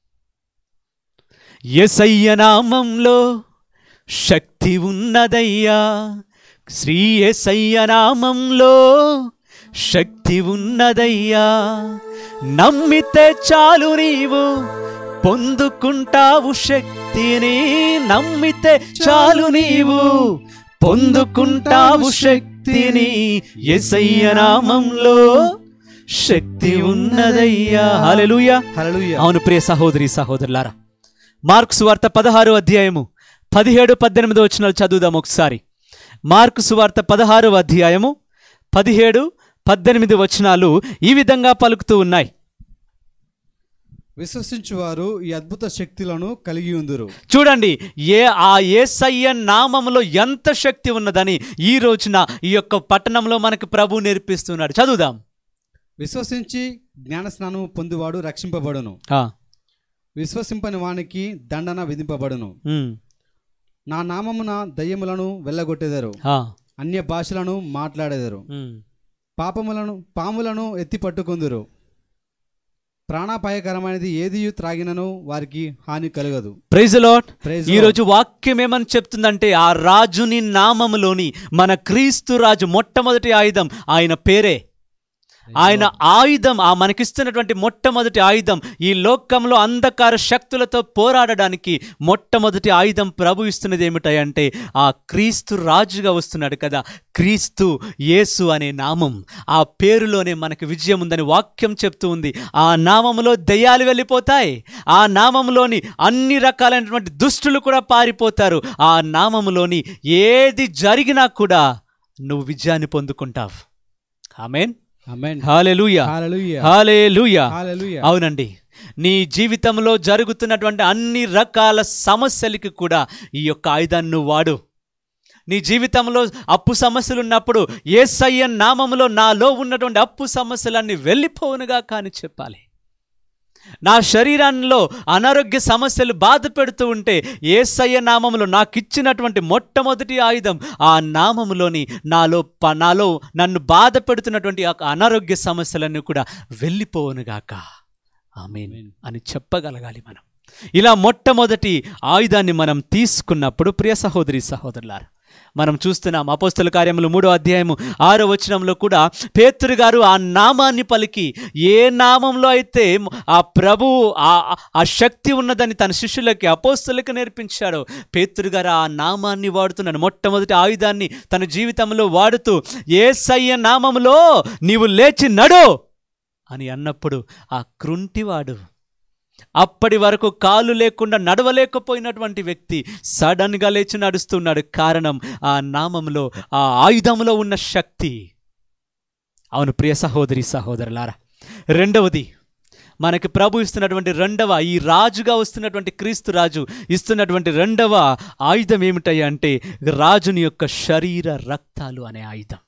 ఎసయ్య నామంలో శక్తి ఉన్నదయ్యా శ్రీ ఎసయ్య నామంలో శక్తి ఉన్నదయ్యా నమ్మితే చాలు నీవు పొందుకుంటావు శక్తిని నమ్మితే చాలు నీవు పొందుకుంటావు శక్తిని ఎసయ్య నామంలో శక్తి ఉన్నదయ్యా హల్లెలూయా హల్లెలూయా అవును ప్రియ సహోదరి సహోదరులారా మార్క్స్ వార్త పదహారు అధ్యాయము పదిహేడు పద్దెనిమిది వచనాలు చదువుదాం ఒకసారి మార్క్స్ వార్త పదహారు అధ్యాయము పదిహేడు పద్దెనిమిది వచనాలు ఈ విధంగా పలుకుతూ ఉన్నాయి విశ్వసించువారు ఈ అద్భుత శక్తులను కలిగి ఉందురు చూడండి ఏ ఆ ఏసయ్య నామములో ఎంత శక్తి ఉన్నదని ఈ రోజున ఈ యొక్క పట్టణంలో మనకు ప్రభు నేర్పిస్తున్నాడు చదువుదాం విశ్వసించి జ్ఞాన స్నానము పొందువాడు రక్షింపబడును ఆ, విశ్వసింపని వానికి దండన విధింపబడును ఉమ్, నా నామమున దయ్యములను వెళ్ళగొట్టెదరు ఆ, అన్య భాషలను మాట్లాడెదరు ఉమ్. పాపములను పాములను ఎత్తి పట్టుకుందురు ప్రాణాపాయకరమైనది ఏది త్రాగినను వారికి హాని కలగదు ప్రైజ్ లాట్ Praise ఈ the రోజు వాక్యం ఏమని చెప్తుందంటే ఆ రాజుని నామములోని మన క్రీస్తు రాజు మొట్టమొదటి ఆయుధం ఆయన పేరే ఆయన ఆయుధం ఆ మనకిస్తున్నటువంటి మొట్టమొదటి ఆయుధం ఈ లోకంలో అంధకార శక్తులతో పోరాడడానికి మొట్టమొదటి ఆయుధం ప్రభు ఇస్తున్నది ఏమిటంటే ఆ క్రీస్తు రాజుగా వస్తున్నాడు కదా క్రీస్తు యేసు అనే నామం ఆ పేరులోనే మనకు విజయం ఉందని వాక్యం చెప్తూ ఉంది ఆ నామములో దెయ్యాలు వెళ్ళిపోతాయి ఆ నామములోని అన్ని రకాలైనటువంటి దుష్టులు కూడా పారిపోతారు ఆ నామములోని ఏది జరిగినా కూడా నువ్వు విజయాన్ని పొందుకుంటావు amen amen hallelujah hallelujah hallelujah hallelujah అవునండి నీ జీవితంలో జరుగుతున్నటువంటి అన్ని రకాల సమస్యలకి కూడా ఈ యొక్క ఆయుధాన్ని నువ్వు వాడు నీ జీవితంలో అప్పు సమస్యలు ఉన్నప్పుడు ఏసయ్య నామములో నాలో ఉన్నటువంటి అప్పు సమస్యలన్నీ వెళ్ళిపోవునుగా కానీ చెప్పాలి నా శరీరంలో అనారోగ్య సమస్యలు బాధ పెడుతూ ఉంటే ఏసయ్య నామములో నాకు ఇచ్చినటువంటి మొట్టమొదటి ఆయుధం ఆ నామములోని నాలో ప- నాలో నన్ను బాధ పెడుతున్నటువంటి ఆ అనారోగ్య సమస్యలన్నీ కూడా వెళ్ళిపోవునుగాక ఆమేన్ అని చెప్పగలగాలి మనం ఇలా మొట్టమొదటి ఆయుధాన్ని మనం తీసుకున్నప్పుడు ప్రియ సహోదరి సహోదరులారు మనం చూస్తున్నాం అపోస్తల కార్యములు మూడో అధ్యాయము ఆరో వచనంలో కూడా పేతురు గారు ఆ నామాన్ని పలికి ఏ నామంలో అయితే ఆ ప్రభు ఆ ఆ శక్తి ఉన్నదని తన శిష్యులకి అపోస్తులకు నేర్పించాడో పేతురు గారు ఆ నామాన్ని వాడుతున్నాడు మొట్టమొదటి ఆయుధాన్ని తన జీవితంలో వాడుతూ ఏ సయ్య నామములో నీవు లేచి నడు అని అన్నప్పుడు ఆ కృంటివాడు అప్పటి వరకు కాలు లేకుండా నడవలేకపోయినటువంటి వ్యక్తి సడన్గా లేచి నడుస్తున్నాడు కారణం ఆ నామంలో ఆ ఆయుధంలో ఉన్న శక్తి అవును ప్రియ సహోదరి సహోదరులారా రెండవది మనకి ప్రభు ఇస్తున్నటువంటి రెండవ ఈ రాజుగా వస్తున్నటువంటి క్రీస్తు రాజు ఇస్తున్నటువంటి రెండవ ఆయుధం ఏమిటయ్యా అంటే రాజుని యొక్క శరీర రక్తాలు అనే ఆయుధం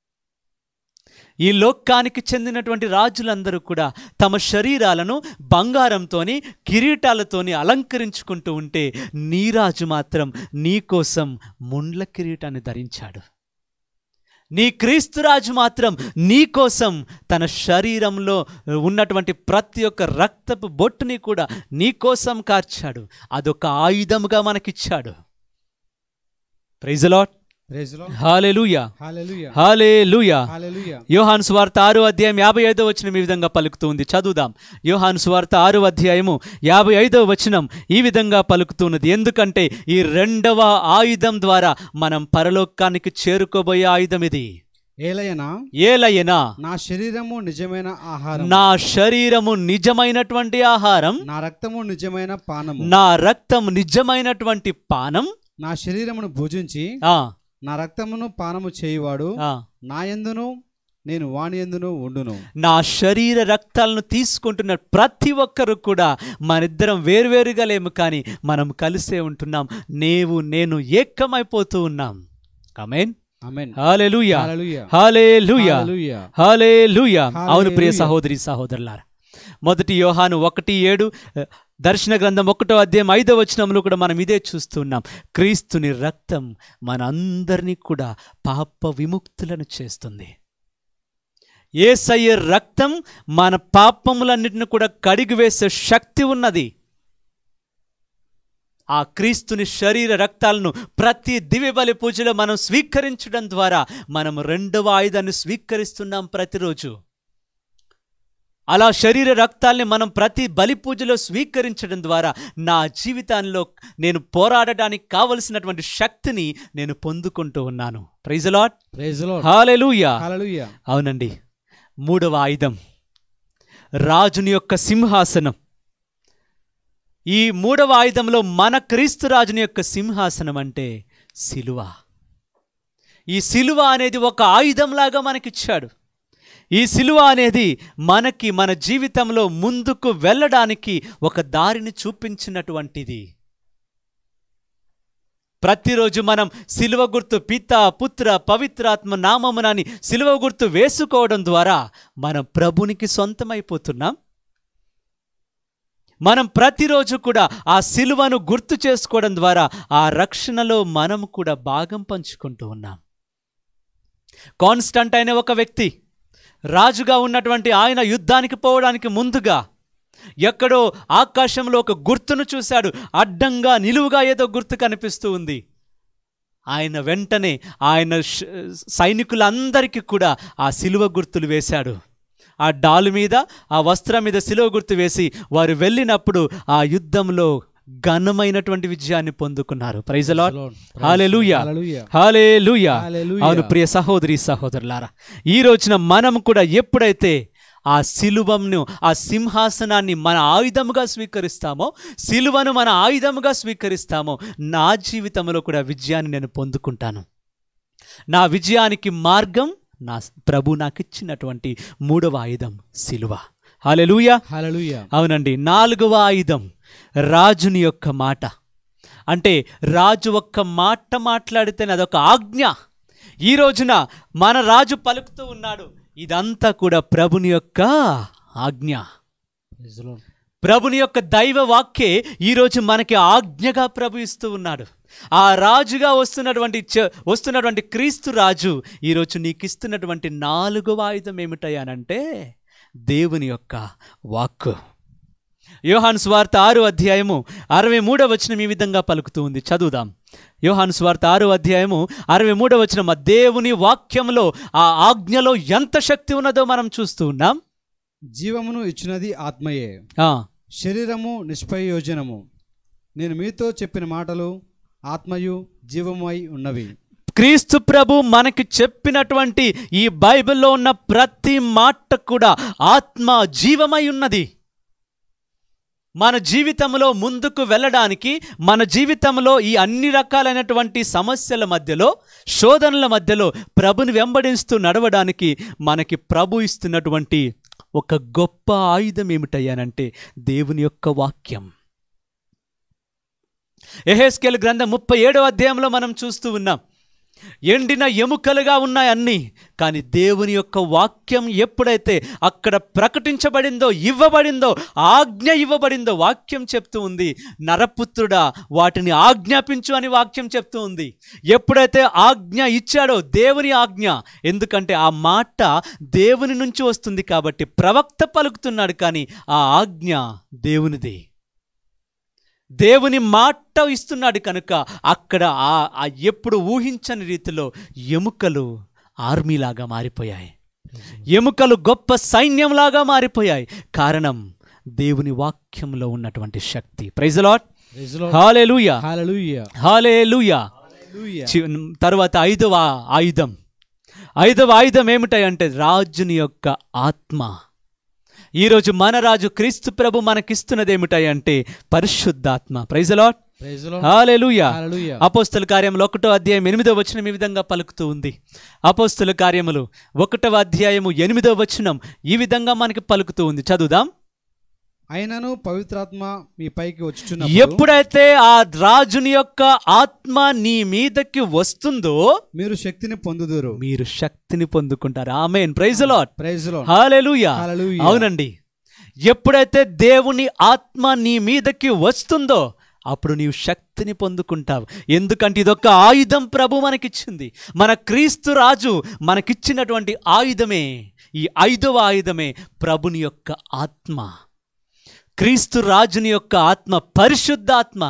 ఈ లోకానికి చెందినటువంటి రాజులందరూ కూడా తమ శరీరాలను బంగారంతోని కిరీటాలతోని అలంకరించుకుంటూ ఉంటే నీ రాజు మాత్రం నీకోసం ముండ్ల కిరీటాన్ని ధరించాడు నీ క్రీస్తురాజు మాత్రం నీకోసం తన శరీరంలో ఉన్నటువంటి ప్రతి ఒక్క రక్తపు బొట్టుని కూడా నీకోసం కార్చాడు అదొక ఆయుధముగా మనకిచ్చాడు praise lord praise lord hallelujah hallelujah hallelujah hallelujah యోహాను స్వార్త ఆరు అధ్యాయం యాభై ఐదో వచనం ఈ విధంగా పలుకుతుంది చదువుదాం యోహాను స్వార్త ఆరు అధ్యాయము యాభై ఐదో వచనం ఈ విధంగా పలుకుతున్నది ఎందుకంటే ఈ రెండవ ఆయుధం ద్వారా మనం పరలోకానికి చేరుకోబోయే ఆయుధం ఇది ఏలయనా ఏలయనా నా శరీరము నిజమైన ఆహారం నా శరీరము నిజమైనటువంటి ఆహారం నా రక్తము నిజమైన పానము నా రక్తం నిజమైనటువంటి పానం నా శరీరమును భుజించి ఆ నా రక్తమును పానము చేయువాడు ఆ నా యందును నేను వాని యందును ఉండును నా శరీర రక్తాలను తీసుకుంటున్న ప్రతి ఒక్కరు కూడా మనిద్దరం వేరువేరుగా లేము కానీ మనం కలిసే ఉంటున్నాం నీవు నేను ఏకమైపోతూ ఉన్నాం amen amen hallelujah hallelujah hallelujah hallelujah hallelujah అవును ప్రియ హల్లెలూయా. సహోదరి సహోదరులారా మొదటి యోహాను ఒకటి ఏడు అ, దర్శన గ్రంథం ఒకటో అధ్యాయం ఐదో వచనంలో కూడా మనం ఇదే చూస్తున్నాం క్రీస్తుని రక్తం మనందరినీ కూడా పాప విముక్తులను చేస్తుంది ఏసయ్య రక్తం మన పాపములన్నిటిని కూడా కడిగి వేసే శక్తి ఉన్నది ఆ క్రీస్తుని శరీర రక్తాలను ప్రతి దివ్యబలి పూజలో మనం స్వీకరించడం ద్వారా మనం రెండవ ఆయుధాన్ని స్వీకరిస్తున్నాం ప్రతిరోజు అలా శరీర రక్తాల్ని మనం ప్రతి బలి పూజలో స్వీకరించడం ద్వారా నా జీవితాల్లో నేను పోరాడటానికి కావలసినటువంటి శక్తిని నేను పొందుకుంటూ ఉన్నాను praise lord praise lord hallelujah hallelujah అవునండి మూడవ ఆయుధం రాజుని యొక్క సింహాసనం ఈ మూడవ ఆయుధంలో మన క్రీస్తు రాజుని యొక్క సింహాసనం అంటే సిలువ ఈ సిలువ అనేది ఒక ఆయుధంలాగా మనకిచ్చాడు ఈ సిలువ అనేది మనకి మన జీవితంలో ముందుకు వెళ్ళడానికి ఒక దారిని చూపించినటువంటిది ప్రతిరోజు మనం సిలువ గుర్తు పిత పుత్ర పవిత్రాత్మ నామమునని సిలువ గుర్తు వేసుకోవడం ద్వారా మనం ప్రభునికి సొంతమైపోతున్నాం మనం ప్రతిరోజు కూడా ఆ సిలువను గుర్తు చేసుకోవడం ద్వారా ఆ రక్షణలో మనం కూడా భాగం పంచుకుంటూ ఉన్నాం కాన్స్టంట్ అయిన ఒక వ్యక్తి రాజుగా ఉన్నటువంటి ఆయన యుద్ధానికి పోవడానికి ముందుగా ఎక్కడో ఆకాశంలో ఒక గుర్తును చూశాడు అడ్డంగా నిలువుగా ఏదో గుర్తు కనిపిస్తూ ఉంది ఆయన వెంటనే ఆయన ష- సైనికులందరికీ కూడా ఆ సిలువ గుర్తులు వేశాడు ఆ డాలు మీద ఆ వస్త్రం మీద సిలువ గుర్తు వేసి వారు వెళ్ళినప్పుడు ఆ యుద్ధంలో ఘనమైనటువంటి విజయాన్ని పొందుకున్నారు praise lord hallelujah hallelujah hallelujah hallelujah. అవును ప్రియ సహోదరి సహోదరులారా ఈ రోజున మనం కూడా ఎప్పుడైతే ఆ సిలువను ఆ సింహాసనాన్ని మన ఆయుధముగా స్వీకరిస్తామో సిలువను మన ఆయుధముగా స్వీకరిస్తామో నా జీవితంలో కూడా విజయాన్ని నేను పొందుకుంటాను నా విజయానికి మార్గం నా ప్రభు నాకు ఇచ్చినటువంటి మూడవ ఆయుధం సిలువ హాలెలూయా హల్లెలూయా అవునండి నాలుగవ ఆయుధం రాజుని యొక్క మాట అంటే రాజు ఒక్క మాట మాట్లాడితేనే అదొక ఆజ్ఞ ఈ రోజున మన రాజు పలుకుతూ ఉన్నాడు ఇదంతా కూడా ప్రభుని యొక్క ఆజ్ఞ ప్రభుని యొక్క దైవ వాక్యే ఈరోజు మనకి ఆజ్ఞగా ప్రభు ఇస్తూ ఉన్నాడు ఆ రాజుగా వస్తున్నటువంటి చ- వస్తున్నటువంటి క్రీస్తు రాజు ఈరోజు నీకు ఇస్తున్నటువంటి నాలుగవ ఆయుధం ఏమిటయ్యానంటే దేవుని యొక్క వాక్కు యోహాను స్వార్త ఆరు అధ్యాయము అరవై మూడవ వచనం ఈ విధంగా పలుకుతూ ఉంది చదువుదాం యోహాను స్వార్త ఆరు అధ్యాయము అరవై మూడవ వచనం ఆ దేవుని వాక్యంలో ఆ ఆజ్ఞలో ఎంత శక్తి ఉన్నదో మనం చూస్తూ ఉన్నాం జీవమును ఇచ్చినది ఆత్మయే ఆ, శరీరము నిష్ప్రయోజనము నేను మీతో చెప్పిన మాటలు ఆత్మయు జీవమై ఉన్నవి క్రీస్తు ప్రభు మనకి చెప్పినటువంటి ఈ బైబిల్లో ఉన్న ప్రతి మాట కూడా ఆత్మ జీవమై ఉన్నది మన జీవితంలో ముందుకు వెళ్ళడానికి మన జీవితంలో ఈ అన్ని రకాలైనటువంటి సమస్యల మధ్యలో శోధనల మధ్యలో ప్రభుని వెంబడిస్తూ నడవడానికి మనకి ప్రభు ఇస్తున్నటువంటి ఒక గొప్ప ఆయుధం ఏమిటయ్యానంటే దేవుని యొక్క వాక్యం ఎహెస్కేల్ గ్రంథం ముప్పై ఏడవ అధ్యాయంలో మనం చూస్తూ ఉన్నాం ఎండిన ఎముకలుగా ఉన్నాయి అన్నీ కానీ దేవుని యొక్క వాక్యం ఎప్పుడైతే అక్కడ ప్రకటించబడిందో ఇవ్వబడిందో ఆజ్ఞ ఇవ్వబడిందో వాక్యం చెప్తూ ఉంది నరపుత్రుడా వాటిని ఆజ్ఞాపించు అని వాక్యం చెప్తూ ఉంది ఎప్పుడైతే ఆజ్ఞ ఇచ్చాడో దేవుని ఆజ్ఞ ఎందుకంటే ఆ మాట దేవుని నుంచి వస్తుంది కాబట్టి ప్రవక్త పలుకుతున్నాడు కానీ ఆ ఆజ్ఞ దేవునిది దేవుని మాట ఇస్తున్నాడు కనుక అక్కడ ఆ ఆ ఎప్పుడు ఊహించని రీతిలో ఎముకలు ఆర్మీలాగా మారిపోయాయి ఎముకలు గొప్ప సైన్యంలాగా మారిపోయాయి కారణం దేవుని వాక్యంలో ఉన్నటువంటి శక్తి praise lord hallelujah hallelujah hallelujah hallelujah చి- తర్వాత ఐదవ ఆయుధం ఐదవ ఆయుధం ఏమిటాయంటే రాజుని యొక్క ఆత్మ ఈరోజు మన రాజు క్రీస్తు ప్రభు మనకిస్తున్నది ఏమిటాయంటే పరిశుద్ధాత్మ praise lord praise lord. Hallelujah hallelujah అపోస్తుల కార్యములు ఒకటో అధ్యాయం ఎనిమిదో వచనం ఈ విధంగా పలుకుతూ ఉంది అపోస్తుల కార్యములు ఒకటవ అధ్యాయము ఎనిమిదో వచనం ఈ విధంగా మనకి పలుకుతూ ఉంది చదువుదాం అయినను పవిత్రాత్మ మీ పైకి వచ్చుచున్న ఎప్పుడైతే ఆ రాజుని యొక్క ఆత్మ నీ మీదకి వస్తుందో మీరు శక్తిని పొందుదురు మీరు శక్తిని పొందుకుంటారు amen praise lord praise lord. Hallelujah hallelujah. అవునండి ఎప్పుడైతే దేవుని ఆత్మ నీ మీదకి వస్తుందో అప్పుడు నీవు శక్తిని పొందుకుంటావు ఎందుకంటే ఇదొక ఆయుధం ప్రభు మనకిచ్చింది మన క్రీస్తు రాజు మనకిచ్చినటువంటి ఆయుధమే ఈ ఐదవ ఆయుధమే ప్రభుని యొక్క ఆత్మ క్రీస్తు రాజుని యొక్క ఆత్మ పరిశుద్ధాత్మ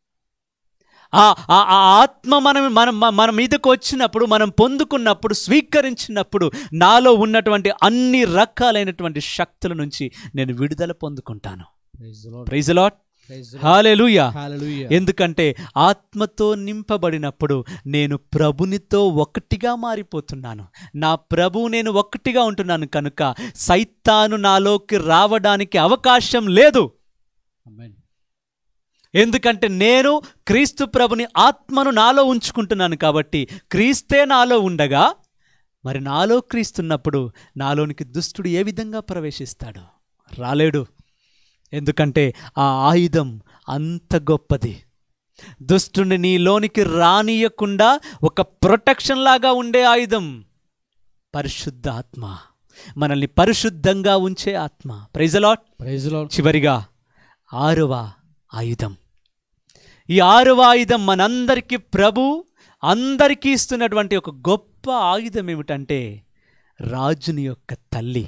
ఆ ఆ- ఆ ఆత్మ మనం మనం మ- మన మీదకు వచ్చినప్పుడు మనం పొందుకున్నప్పుడు స్వీకరించినప్పుడు నాలో ఉన్నటువంటి అన్ని రకాలైనటువంటి శక్తుల నుంచి నేను విడుదల పొందుకుంటాను praise lord. Praise lord praise lord. Hallelujah hallelujah ఎందుకంటే ఆత్మతో నింపబడినప్పుడు నేను ప్రభునితో ఒకటిగా మారిపోతున్నాను నా ప్రభు నేను ఒకటిగా ఉంటున్నాను కనుక సైతాను నాలోకి రావడానికి అవకాశం లేదు ఆమేన్. ఎందుకంటే నేను క్రీస్తు ప్రభుని ఆత్మను నాలో ఉంచుకుంటున్నాను కాబట్టి క్రీస్తే నాలో ఉండగా మరి నాలో క్రీస్తున్నప్పుడు నాలోనికి దుష్టుడు ఏ విధంగా ప్రవేశిస్తాడు రాలేడు ఎందుకంటే ఆ ఆయుధం అంత గొప్పది దుష్టుని నీలోనికి రానియకుండా ఒక ప్రొటెక్షన్ లాగా ఉండే ఆయుధం పరిశుద్ధ ఆత్మ మనల్ని పరిశుద్ధంగా ఉంచే ఆత్మ ప్రైజలాట్ ప్రైజ్ లార్డ్. చివరిగా ఆరవ ఆయుధం ఈ ఆరవ ఆయుధం మనందరికీ ప్రభు అందరికీ ఇస్తున్నటువంటి ఒక గొప్ప ఆయుధం ఏమిటంటే రాజుని యొక్క తల్లి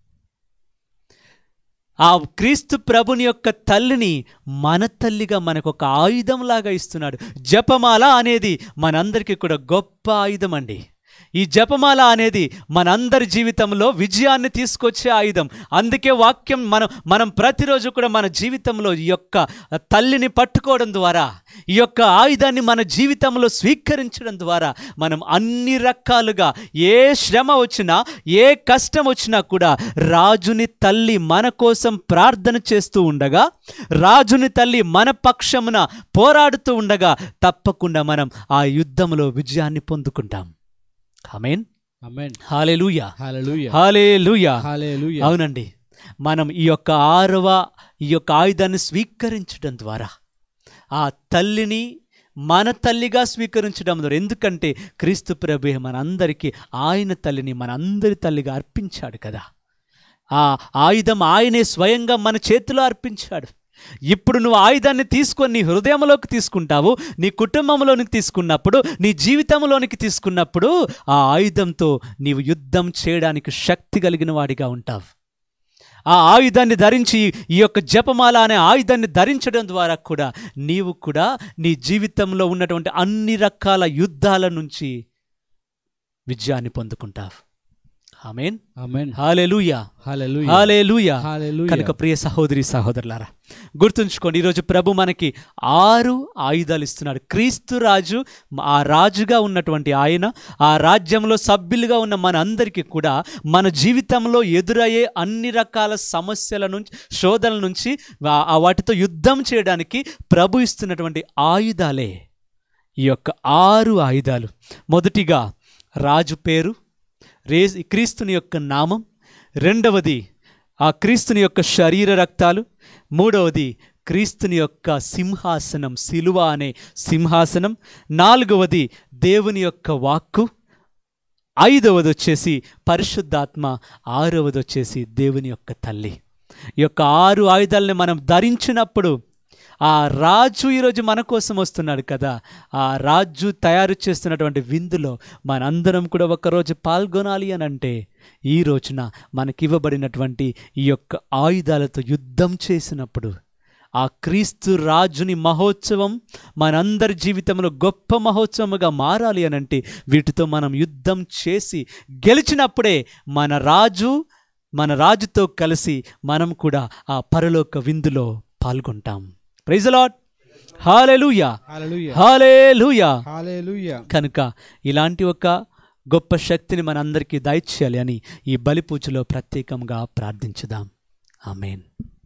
ఆ క్రీస్తు ప్రభుని యొక్క తల్లిని మన తల్లిగా మనకు ఒక ఆయుధంలాగా ఇస్తున్నాడు జపమాల అనేది మనందరికీ కూడా గొప్ప ఆయుధం అండి ఈ జపమాల అనేది మనందరి జీవితంలో విజయాన్ని తీసుకొచ్చే ఆయుధం అందుకే వాక్యం మనం మనం ప్రతిరోజు కూడా మన జీవితంలో ఈ యొక్క తల్లిని పట్టుకోవడం ద్వారా ఈ యొక్క ఆయుధాన్ని మన జీవితంలో స్వీకరించడం ద్వారా మనం అన్ని రకాలుగా ఏ శ్రమ వచ్చినా ఏ కష్టం వచ్చినా కూడా రాజుని తల్లి మన కోసం ప్రార్థన చేస్తూ ఉండగా రాజుని తల్లి మన పక్షమున పోరాడుతూ ఉండగా తప్పకుండా మనం ఆ యుద్ధంలో విజయాన్ని పొందుకుంటాం amen amen hallelujah hallelujah hallelujah hallelujah అవునండి మనం ఈ యొక్క ఆరవ ఈ యొక్క ఆయుధాన్ని స్వీకరించడం ద్వారా ఆ తల్లిని మన తల్లిగా స్వీకరించడం ద్వారా ఎందుకంటే క్రీస్తు ప్రభు మనందరికీ ఆయన తల్లిని మనందరి తల్లిగా అర్పించాడు కదా ఆ ఆయుధం ఆయనే స్వయంగా మన చేతిలో అర్పించాడు ఇప్పుడు నువ్వు ఆయుధాన్ని తీసుకొని నీ హృదయంలోకి తీసుకుంటావు నీ కుటుంబంలోనికి తీసుకున్నప్పుడు నీ జీవితంలోనికి తీసుకున్నప్పుడు ఆ ఆయుధంతో నీవు యుద్ధం చేయడానికి శక్తి కలిగిన వాడిగా ఉంటావు ఆ ఆయుధాన్ని ధరించి ఈ యొక్క జపమాల అనే ఆయుధాన్ని ధరించడం ద్వారా కూడా నీవు కూడా నీ జీవితంలో ఉన్నటువంటి అన్ని రకాల యుద్ధాల నుంచి విజయాన్ని పొందుకుంటావు amen amen hallelujah hallelujah hallelujah hallelujah కనుక ప్రియ సహోదరి సహోదరులారా గుర్తుంచుకోండి ఈరోజు ప్రభు మనకి ఆరు ఆయుధాలు ఇస్తున్నాడు క్రీస్తు రాజు ఆ రాజుగా ఉన్నటువంటి ఆయన ఆ రాజ్యంలో సభ్యులుగా ఉన్న మన అందరికీ కూడా మన జీవితంలో ఎదురయ్యే అన్ని రకాల సమస్యల నుంచి శోధనల నుంచి వా- ఆ వాటితో యుద్ధం చేయడానికి ప్రభు ఇస్తున్నటువంటి ఆయుధాలే ఈ యొక్క ఆరు ఆయుధాలు మొదటిగా రాజు పేరు రే క్రీస్తుని యొక్క నామం రెండవది ఆ క్రీస్తుని యొక్క శరీర రక్తాలు మూడవది క్రీస్తుని యొక్క సింహాసనం శిలువ అనే సింహాసనం నాలుగవది దేవుని యొక్క వాక్కు ఐదవది వచ్చేసి పరిశుద్ధాత్మ ఆరవది వచ్చేసి దేవుని యొక్క తల్లి ఈ యొక్క ఆరు ఆయుధాలని మనం ధరించినప్పుడు ఆ రాజు ఈరోజు మన కోసం వస్తున్నాడు కదా ఆ రాజు తయారు చేస్తున్నటువంటి విందులో మనందరం కూడా ఒకరోజు పాల్గొనాలి అని అంటే ఈ రోజున మనకివ్వబడినటువంటి ఈ యొక్క ఆయుధాలతో యుద్ధం చేసినప్పుడు ఆ క్రీస్తు రాజుని మహోత్సవం మనందరి జీవితంలో గొప్ప మహోత్సవముగా మారాలి అని అంటే వీటితో మనం యుద్ధం చేసి గెలిచినప్పుడే మన రాజు మన రాజుతో కలిసి మనం కూడా ఆ పరలోక విందులో పాల్గొంటాం praise lord hallelujah hallelujah hallelujah hallelujah కనుక ఇలాంటి ఒక గొప్ప శక్తిని మనందరికీ దయచేయాలి అని ఈ బలి పూజలో ప్రత్యేకంగా ప్రార్థించుదాం ఆమెన్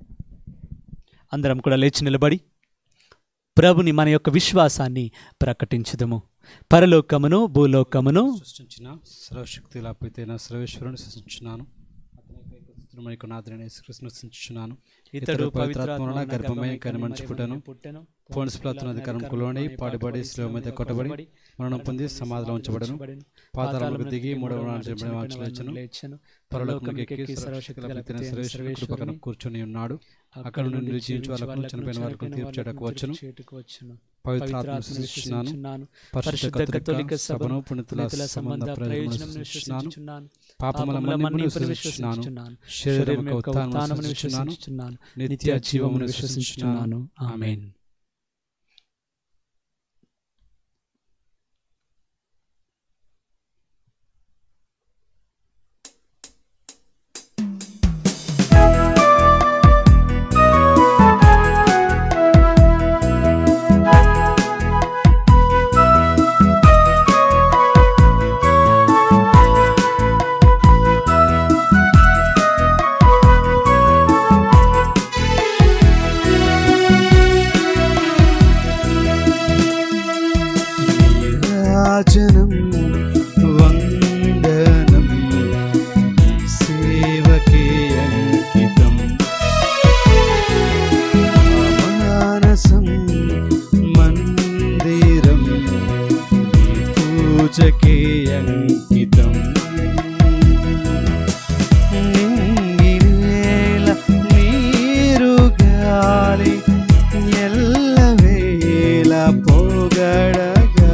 అందరం కూడా లేచి నిలబడి ప్రభుని మన యొక్క విశ్వాసాన్ని ప్రకటించుదము పరలోకమును భూలోకమును సృష్టించిన సర్వశక్తి లాపితైన సర్వేశ్వరుని సృష్టించున్నాను అతనికి నాథుని యేసుక్రీస్తును సృష్టించున్నాను ఇతడు పవిత్రాత్మన గర్భమై కనిమంచి పుట్టను పుట్టెను పోన్స్ ప్లాతున్న అధికారం కులోని పాడిపడి శిలువ మీద కొట్టబడి మరణం పొంది సమాధిలో ఉంచబడను పాతాళములకు దిగి మూడవ నాడు చెప్పిన వాంఛలేచను లేచెను పరలోకమునికి ఎక్కి సర్వశక్తి లాపితైన సర్వేశ్వరుని కృప పక్కన కూర్చొని ఉన్నాడు అక్కడ నుండి నిలిచించు వాళ్ళకు చనిపోయిన వారికి తీర్పు చేయడానికి వచ్చును వచ్చును పవిత్రాత్మ సృష్టించున్నాను పరిశుద్ధ కథోలిక సభను పుణితుల సంబంధ ప్రయోజనం సృష్టించున్నాను పాపముల మన్నిపును విశ్వసించున్నాను శరీరం యొక్క ఉత్థానమును విశ్వసించున్నాను నిత్య జీవమును విశ్వసించున్నాను ఆమేన్ రాజనం వందనం సేవకే అంకితం మానసం మందిరం ఈ పూజకే అంకితం నింగినేల నీరు గాలి ఎల్లవేళ పొగడగా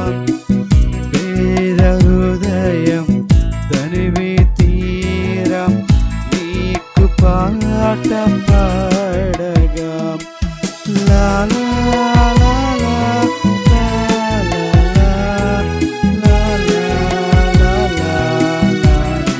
పేద హృదయం తనివి తీరం నీకు పాట పాడగా లా లా లా లా లా లా లా లా లా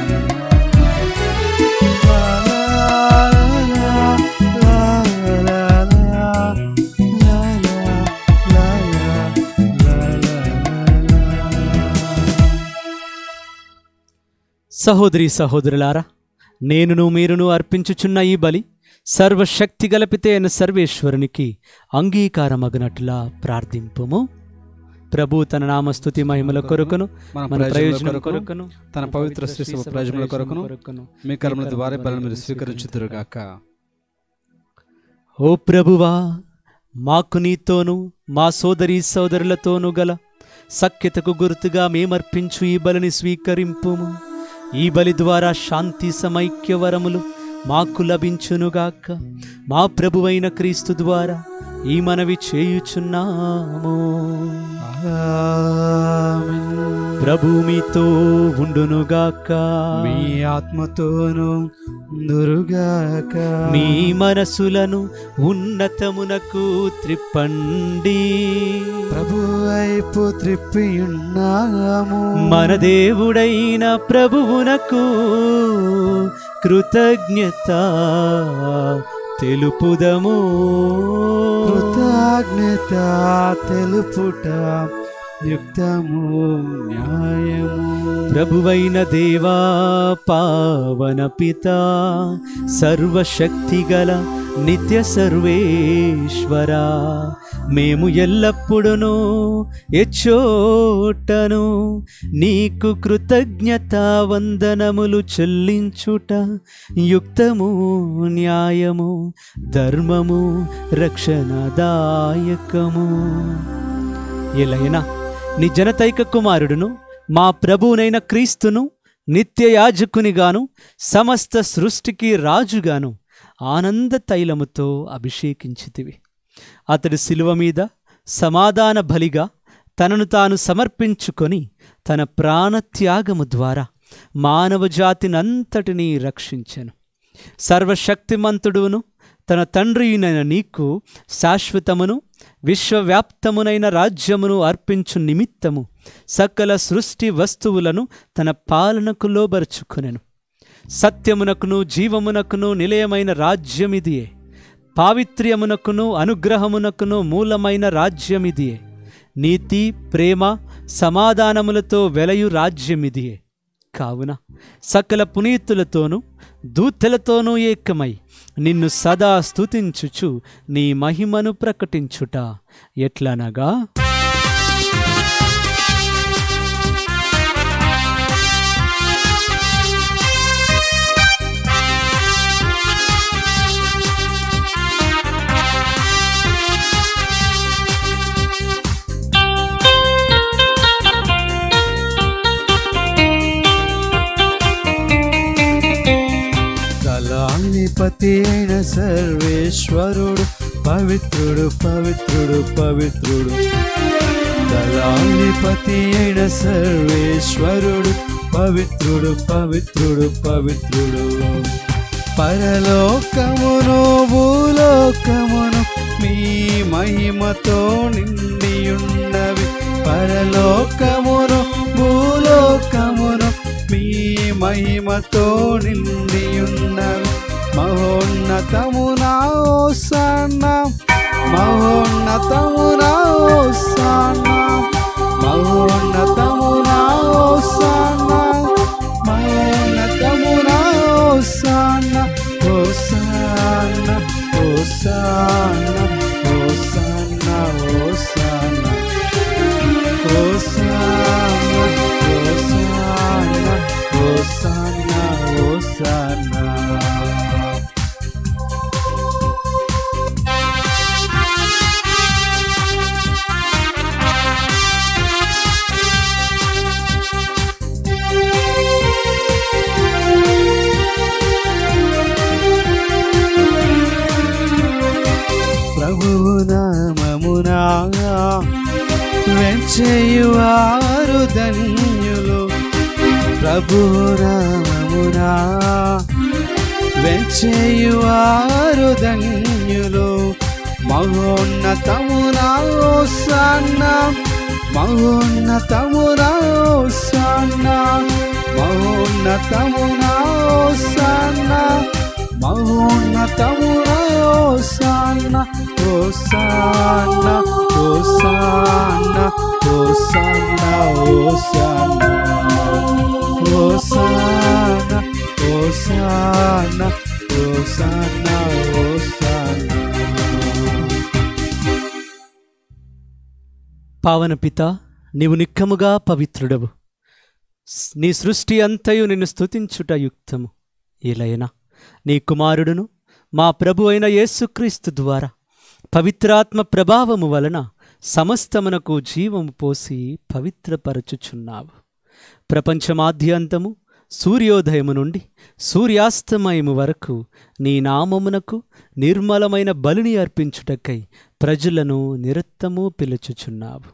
సహోదరి సహోదరులారా నేనును మీరును అర్పించుచున్న ఈ బలి సర్వశక్తి గలపితే అయిన సర్వేశ్వరునికి అంగీకారమగినట్లా ప్రార్థింపుము ప్రభు తన నామస్తుతి మహిమల కొరకును మన మన ప్రయోజనం ప్రయోజనం కొరకు కొరకును తన పవిత్ర శ్రీ సభ ప్రయోజనముల కొరకును మీ కర్మల ద్వారా బలను మీరు స్వీకరించుదురుగాక ఓ ప్రభువా మాకు నీతోనూ మా సోదరి సోదరులతోనూ గల సఖ్యతకు గుర్తుగా మేమర్పించు ఈ బలిని స్వీకరింపుము ఈ బలి ద్వారా శాంతి సమైక్య వరములు మాకు లభించునుగాక మా ప్రభువైన క్రీస్తు ద్వారా ఈ మనవి చేయుచున్నాము ప్రభు మీతో ఉండునుగాక మీ ఆత్మతోను దురుగాక మీ మనసులను ఉన్నతమునకు త్రిప్పండి ప్రభు వైపు త్రిప్పి ఉన్నాము మన దేవుడైన ప్రభువునకు కృతజ్ఞత తెలుపుదము కృతజ్ఞత తెలుపుట యుక్తము న్యాయము ప్రభువైన దేవా పావన పిత సర్వశక్తిగల నిత్య సర్వేశ్వరా మేము ఎల్లప్పుడూ ఎచ్చోటను నీకు కృతజ్ఞత వందనములు చెల్లించుట యుక్తము న్యాయము ధర్మము రక్షణదాయకము ఎలైనా నీ జనతైక కుమారుడును మా ప్రభువునైన క్రీస్తును నిత్య యాజకునిగాను సమస్త సృష్టికి రాజుగాను ఆనంద తైలముతో అభిషేకించితివి అతడు శిలువ మీద సమాధాన బలిగా తనను తాను సమర్పించుకొని తన ప్రాణత్యాగము ద్వారా మానవ జాతినంతటినీ రక్షించెను సర్వశక్తిమంతుడును తన తండ్రియునైన నీకు శాశ్వతమును విశ్వవ్యాప్తమునైన రాజ్యమును అర్పించు నిమిత్తము సకల సృష్టి వస్తువులను తన పాలనకు లోబరుచుకొనెను సత్యమునకును జీవమునకును నిలయమైన రాజ్యమిదియే పావిత్ర్యమునకును అనుగ్రహమునకును మూలమైన రాజ్యమిదియే నీతి ప్రేమ సమాధానములతో వెలయు రాజ్యమిదియే కావున సకల పునీతులతోనూ దూతలతోనూ ఏకమై నిన్ను సదా స్తుతించుచు నీ మహిమను ప్రకటించుట ఎట్లనగా దళాధిపతి అయిన సర్వేశ్వరుడు పవిత్రుడు పవిత్రుడు పవిత్రుడు దళాధిపతి అయిన సర్వేశ్వరుడు పవిత్రుడు పవిత్రుడు పవిత్రుడు పరలోకమును భూలోకమును మీ మహిమతో నిండియున్నవి పరలోకమును భూలోకమును మీ మహిమతో నిండియున్నవి మహోన్నతమునా ఓసాన మహోన్నతమునా ఓసాన మహోన్నతమునా ఓసాన మహోన్నతమునా ఓసాన ఓసాన ఓసాన ఓసాన ఓసాన ఓసాన ఓసాన ఓసాన ఓసాన ప్రభువు నామమునా వెంచేయువారు ధన్యులు ప్రభువు నామమునా వెంచేయువారు ధన్యులు మహోన్నతమునా ఓసాన మహోన్నతమునా ఓసాన మహోన్నతమునా ఓసాన మహోన్నతమునా ఓసాన ఓసాన ఓసాన ఓసాన ఓసాన ఓసాన ఓసాన ఓసాన ఓసాన పావన పిత నీవు నిక్కముగా పవిత్రుడవు స్- నీ సృష్టి అంతయు నిన్ను స్తుతించుట యుక్తము ఏలైనా నీ కుమారుడును మా ప్రభు అయిన యేసుక్రీస్తు ద్వారా పవిత్రాత్మ ప్రభావము వలన సమస్తమునకు జీవము పోసి పవిత్రపరచుచున్నావు ప్రపంచమాద్యంతము సూర్యోదయము నుండి సూర్యాస్తమయము వరకు నీ నామమునకు నిర్మలమైన బలిని అర్పించుటకై ప్రజలను నిరత్తము పిలుచుచున్నావు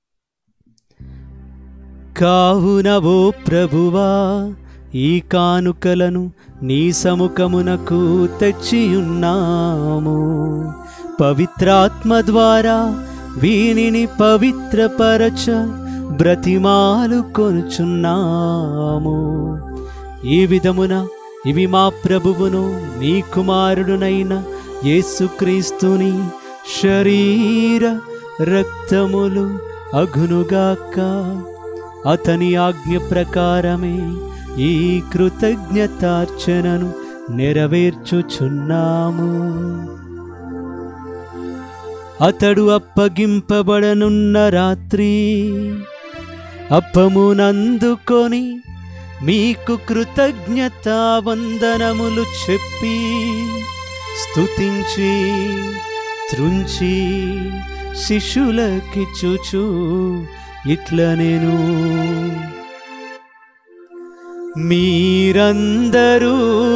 కావున ఓ ప్రభువా ఈ కానుకలను నీ సముఖమునకు తెచ్చియున్నాము పవిత్రాత్మ ద్వారా వీనిని పవిత్రపరచ బ్రతిమాలు కొనుచున్నాము ఈ విధమున ఇవి మా ప్రభువును నీ కుమారుడునైన యేసుక్రీస్తుని శరీర రక్తములు అగునుగాక అతని ఆజ్ఞ ప్రకారమే ఈ కృతజ్ఞతార్చనను నెరవేర్చుచున్నాము అతడు అప్పగింపబడనున్న రాత్రి అప్పమునందుకొని మీకు కృతజ్ఞత వందనములు చెప్పి స్తుతించి త్రుంచి శిష్యులకిచ్చుచు ఇట్ల నేను మీరందరూ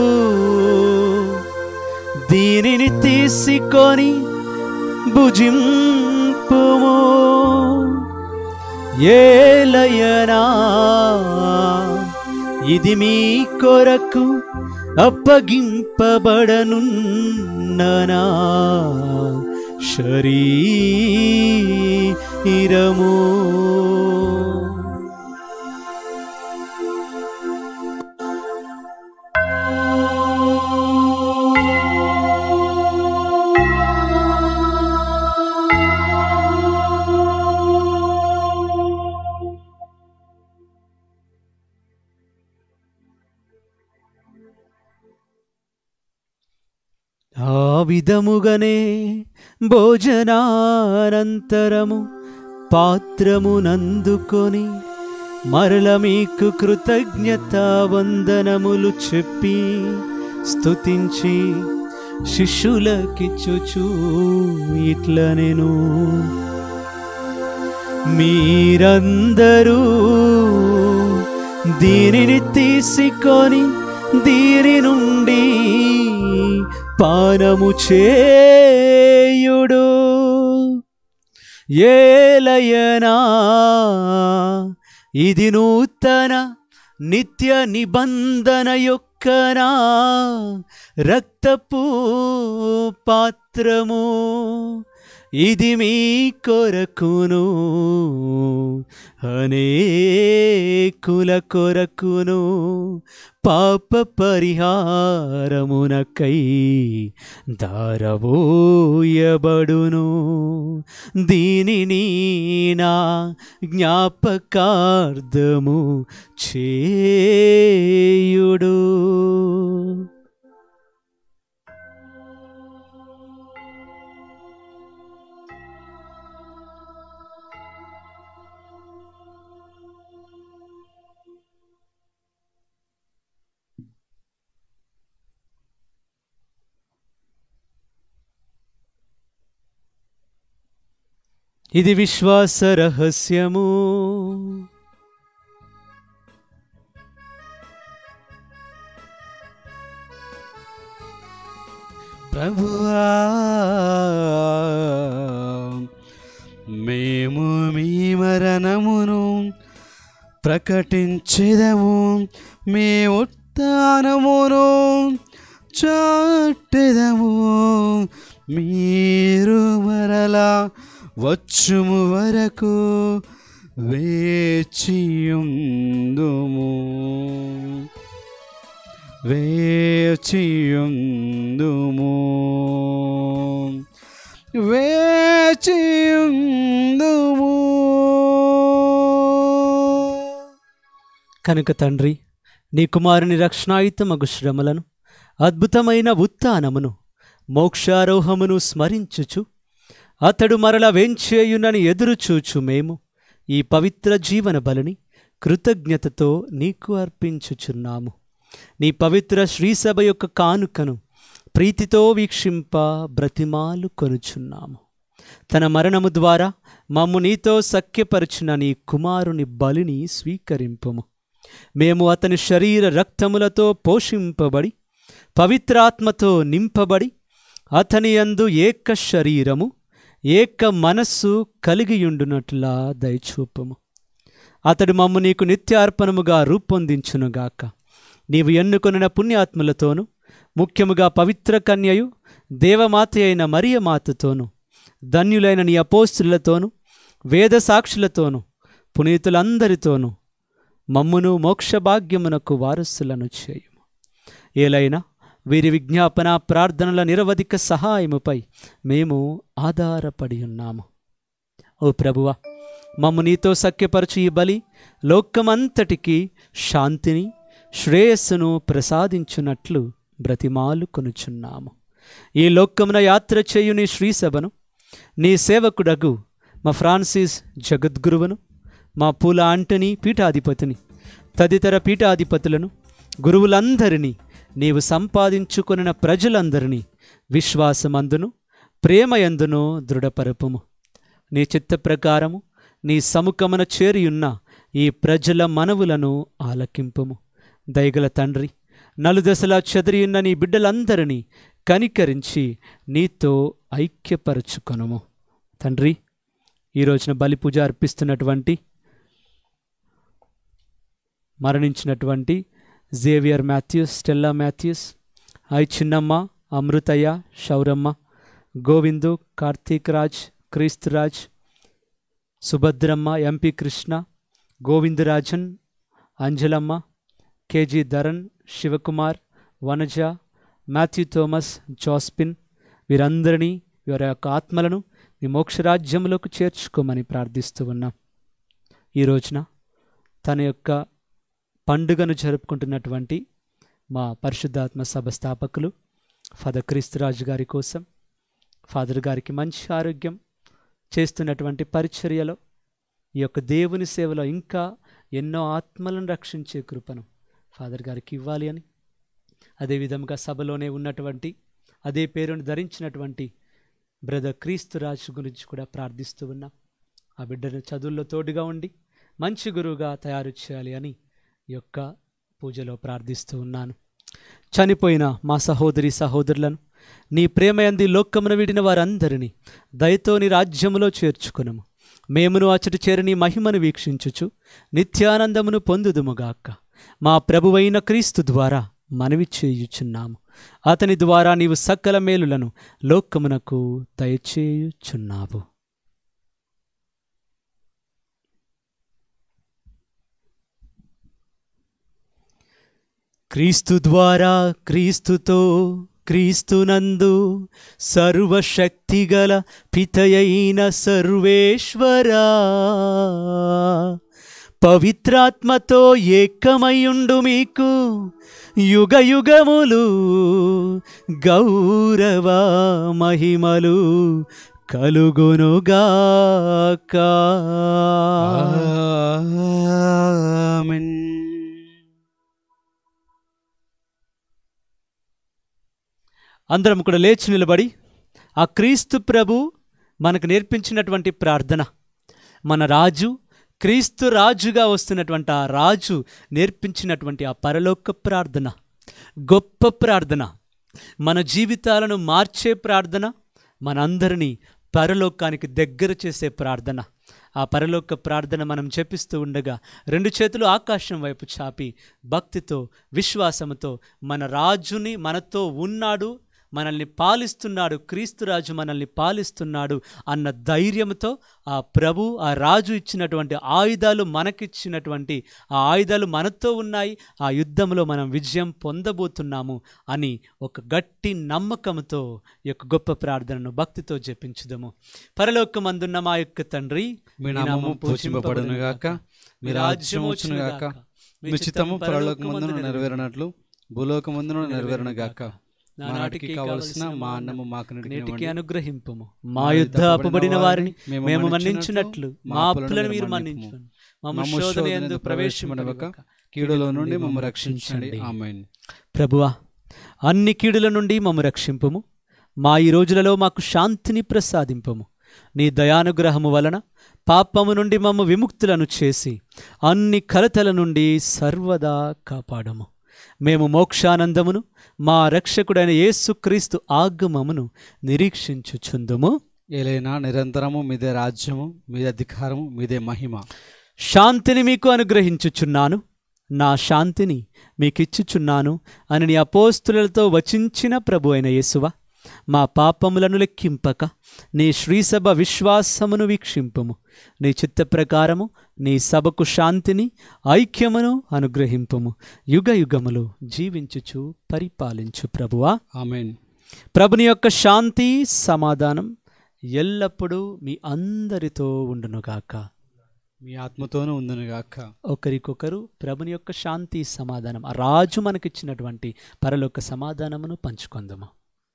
దీనిని తీసుకొని భుజింపుము ఏలయనా ఇది మీ కొరకు అప్పగింపబడనున్ననా శరీరము ఆ విధముగనే భోజనానంతరము పాత్రమునందుకొని మరల మీకు కృతజ్ఞత వందనములు చెప్పి స్తుతించి శిష్యులకిచ్చుచు ఇట్ల నేను మీరందరూ దీనిని తీసుకొని దీని నుండి పానము చేయుడు ఏలయనా ఇది నూతన నిత్య నిబంధన యొక్కనా రక్తపు పాత్రము ఇది మీ కొరకును అనేకుల కొరకును పాప పరిహారమునకై దారబోయబడును దీనిని నా జ్ఞాపకార్థము చేయుడు ఇది విశ్వాస రహస్యము ప్రభువా మేము మీ మరణమును ప్రకటించెదము మీ ఉత్థానమును చాటెదము మీరు మరలా వచ్చుము వరకు వేచియుందుము వేచియుందుము వేచియుందుము కనుక తండ్రి నీ కుమారుని రక్షణాయుతమగు శ్రమలను అద్భుతమైన ఉత్థానమును మోక్షారోహమును స్మరించుచు అతడు మరల వెంచేయునని ఎదురు చూచు మేము ఈ పవిత్ర జీవన బలిని కృతజ్ఞతతో నీకు అర్పించుచున్నాము నీ పవిత్ర శ్రీసభ యొక్క కానుకను ప్రీతితో వీక్షింప బ్రతిమాలు కొనుచున్నాము తన మరణము ద్వారా మమ్ము నీతో సఖ్యపరిచిన నీ కుమారుని బలిని స్వీకరింపుము మేము అతని శరీర రక్తములతో పోషింపబడి పవిత్రాత్మతో నింపబడి అతని యందు ఏక శరీరము ఏక మనస్సు కలిగియుండునట్లా దయచూపము అతడు మమ్ము నీకు నిత్యార్పణముగా రూపొందించునుగాక నీవు ఎన్నుకొనిన పుణ్యాత్ములతోనూ ముఖ్యముగా పవిత్ర కన్యయు దేవమాత అయిన మరియ మాతతోనూ ధన్యులైన నీ అపోస్తులతోనూ వేద సాక్షులతోనూ పునీతులందరితోనూ మమ్మును మోక్షభాగ్యమునకు వారసులను చేయుము ఏలైనా వీరి విజ్ఞాపన ప్రార్థనల నిరవధిక సహాయముపై మేము ఆధారపడి ఉన్నాము ఓ ప్రభువా మమ్ము నీతో సఖ్యపరచు ఈ బలి లోకమంతటికి శాంతిని శ్రేయస్సును ప్రసాదించున్నట్లు బ్రతిమాలు కొనుచున్నాము ఈ లోకమున యాత్ర చేయు నీ శ్రీసభను నీ సేవకుడగు మా ఫ్రాన్సిస్ జగద్గురువును మా పూల ఆంటనీ పీఠాధిపతిని తదితర పీఠాధిపతులను గురువులందరినీ నీవు సంపాదించుకొనిన ప్రజలందరినీ విశ్వాసమందును ప్రేమయందును దృఢపరపుము నీ చిత్త ప్రకారము నీ సముఖమున చేరియున్న ఈ ప్రజల మనవులను ఆలకింపుము దయగల తండ్రి నలుదశలా చెదిరియున్న నీ బిడ్డలందరినీ కనికరించి నీతో ఐక్యపరచుకొనుము తండ్రి ఈ రోజున బలి పూజ అర్పిస్తున్నటువంటి మరణించినటువంటి Xavier Matthews Stella Matthews I Chinnamma Amruthayya Sowramma Govindu Karthik Raj Kristuraj Subhadramma MP Krishna Govindarajan Anjalamma KG Dharan Sivakumar Vanaja Matthew Thomas Jospin వీరందరినీ వీరి యొక్క ఆత్మలను మీ మోక్షరాజ్యంలోకి చేర్చుకోమని ప్రార్థిస్తూ ఉన్నాం ఈ రోజున తన యొక్క పండుగను జరుపుకుంటున్నటువంటి మా పరిశుద్ధాత్మ సభ స్థాపకులు ఫాదర్ క్రీస్తురాజు గారి కోసం ఫాదర్ గారికి మంచి ఆరోగ్యం చేస్తున్నటువంటి పరిచర్యలో ఈ యొక్క దేవుని సేవలో ఇంకా ఎన్నో ఆత్మలను రక్షించే కృపను ఫాదర్ గారికి ఇవ్వాలి అని అదేవిధంగా సభలోనే ఉన్నటువంటి అదే పేరును ధరించినటువంటి బ్రదర్ క్రీస్తు రాజు గురించి కూడా ప్రార్థిస్తూ ఉన్నాం ఆ బిడ్డను చదువుల్లో తోడుగా ఉండి మంచి గురువుగా తయారు చేయాలి అని ఈ యొక్క పూజలో ప్రార్థిస్తూ ఉన్నాను చనిపోయిన మా సహోదరి సహోదరులను నీ ప్రేమయంది లోకమున విడిన వారందరినీ దయతో నీ రాజ్యములో చేర్చుకునము మేమును అచ్చటి చేరి నీ మహిమను వీక్షించుచు నిత్యానందమును పొందుదుముగాక మా ప్రభువైన క్రీస్తు ద్వారా మనవి చేయుచున్నాము అతని ద్వారా నీవు సకల మేలులను లోకమునకు దయచేయుచున్నావు క్రీస్తు ద్వారా క్రీస్తుతో క్రీస్తునందు సర్వశక్తిగల పితయైన సర్వేశ్వరా పవిత్రాత్మతో ఏకమయుండు మీకు యుగ యుగములు గౌరవ మహిమలు కలుగునుగాక ఆమేన్. అందరం కూడా లేచి నిలబడి ఆ క్రీస్తు ప్రభు మనకు నేర్పించినటువంటి ప్రార్థన మన రాజు క్రీస్తు రాజుగా వస్తున్నటువంటి ఆ రాజు నేర్పించినటువంటి ఆ పరలోక ప్రార్థన గొప్ప ప్రార్థన మన జీవితాలను మార్చే ప్రార్థన మనందరినీ పరలోకానికి దగ్గర చేసే ప్రార్థన ఆ పరలోక ప్రార్థన మనం జపిస్తూ ఉండగా రెండు చేతులు ఆకాశం వైపు చాపి భక్తితో విశ్వాసముతో మన రాజుని మనతో ఉన్నాడు మనల్ని పాలిస్తున్నాడు క్రీస్తు రాజు మనల్ని పాలిస్తున్నాడు అన్న ధైర్యంతో ఆ ప్రభు ఆ రాజు ఇచ్చినటువంటి ఆయుధాలు మనకిచ్చినటువంటి ఆ ఆయుధాలు మనతో ఉన్నాయి ఆ యుద్ధంలో మనం విజయం పొందబోతున్నాము అని ఒక గట్టి నమ్మకంతో ఈ యొక్క గొప్ప ప్రార్థనను భక్తితో జపించుదము పరలోకమందున్న మా యొక్క తండ్రి మీ నామము పూజింపబడును గాక మీ రాజ్యం వచ్చును గాక మీ చిత్తము పరలోకమందును నెరవేరినట్లు భూలోకమందును నెరవేరును గాక నానాటికి కావలసిన మా అన్నము మాకు నేటికి నేటికి అనుగ్రహింపుము మా యుద్ధ అప్పుబడిన వారిని మేము మన్నించినట్లు మా అప్పులను మీరు మన్నించండి మమ్మ శోధన యందు ప్రవేశమనవక కీడులో నుండి మమ్మల్ని రక్షించండి ఆమెన్ ప్రభువా అన్ని కీడుల నుండి మమ్మ రక్షింపుము మా ఈ రోజులలో మాకు శాంతిని ప్రసాదింపము నీ దయానుగ్రహము వలన పాపము నుండి మమ్మ విముక్తులను చేసి అన్ని కలతల నుండి సర్వదా కాపాడము మేము మోక్షానందమును మా రక్షకుడైన యేసుక్రీస్తు ఆగమమును నిరీక్షించుచుందుము ఏలైనా నిరంతరము మీదే రాజ్యము మీదే అధికారము మీదే మహిమ శాంతిని మీకు అనుగ్రహించుచున్నాను నా శాంతిని మీకిచ్చుచున్నాను అని నీ అపోస్తులతో వచించిన ప్రభు అయిన యేసువ మా పాపములను లెక్కింపక నీ శ్రీసభ విశ్వాసమును వీక్షింపుము నీ చిత్త ప్రకారము నీ సభకు శాంతిని ఐక్యమును అనుగ్రహింపుము యుగ యుగములు జీవించుచు పరిపాలించు ప్రభువా ఆమెన్ ప్రభుని యొక్క శాంతి సమాధానం ఎల్లప్పుడూ మీ అందరితో ఉండునుగాక మీ ఆత్మతోనూ ఉందనుగాక ఒకరికొకరు ప్రభుని యొక్క శాంతి సమాధానం ఆ రాజు మనకిచ్చినటువంటి పరలోక సమాధానమును పంచుకుందాము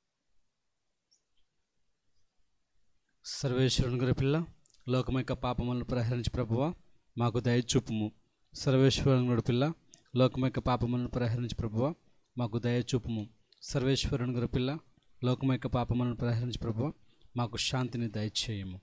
సర్వేశ్వరుని గురి పిల్ల లోకం యొక్క పాపములను ప్రహరించి ప్రభువ మాకు దయ చూపుము సర్వేశ్వరుని గురి పిల్ల లోకం యొక్క పాపములను ప్రహరించి ప్రభువ మాకు దయ చూపుము సర్వేశ్వరుని గురి పిల్ల లోకం యొక్క పాపములను ప్రహరించి ప్రభువ మాకు శాంతిని దయచేయము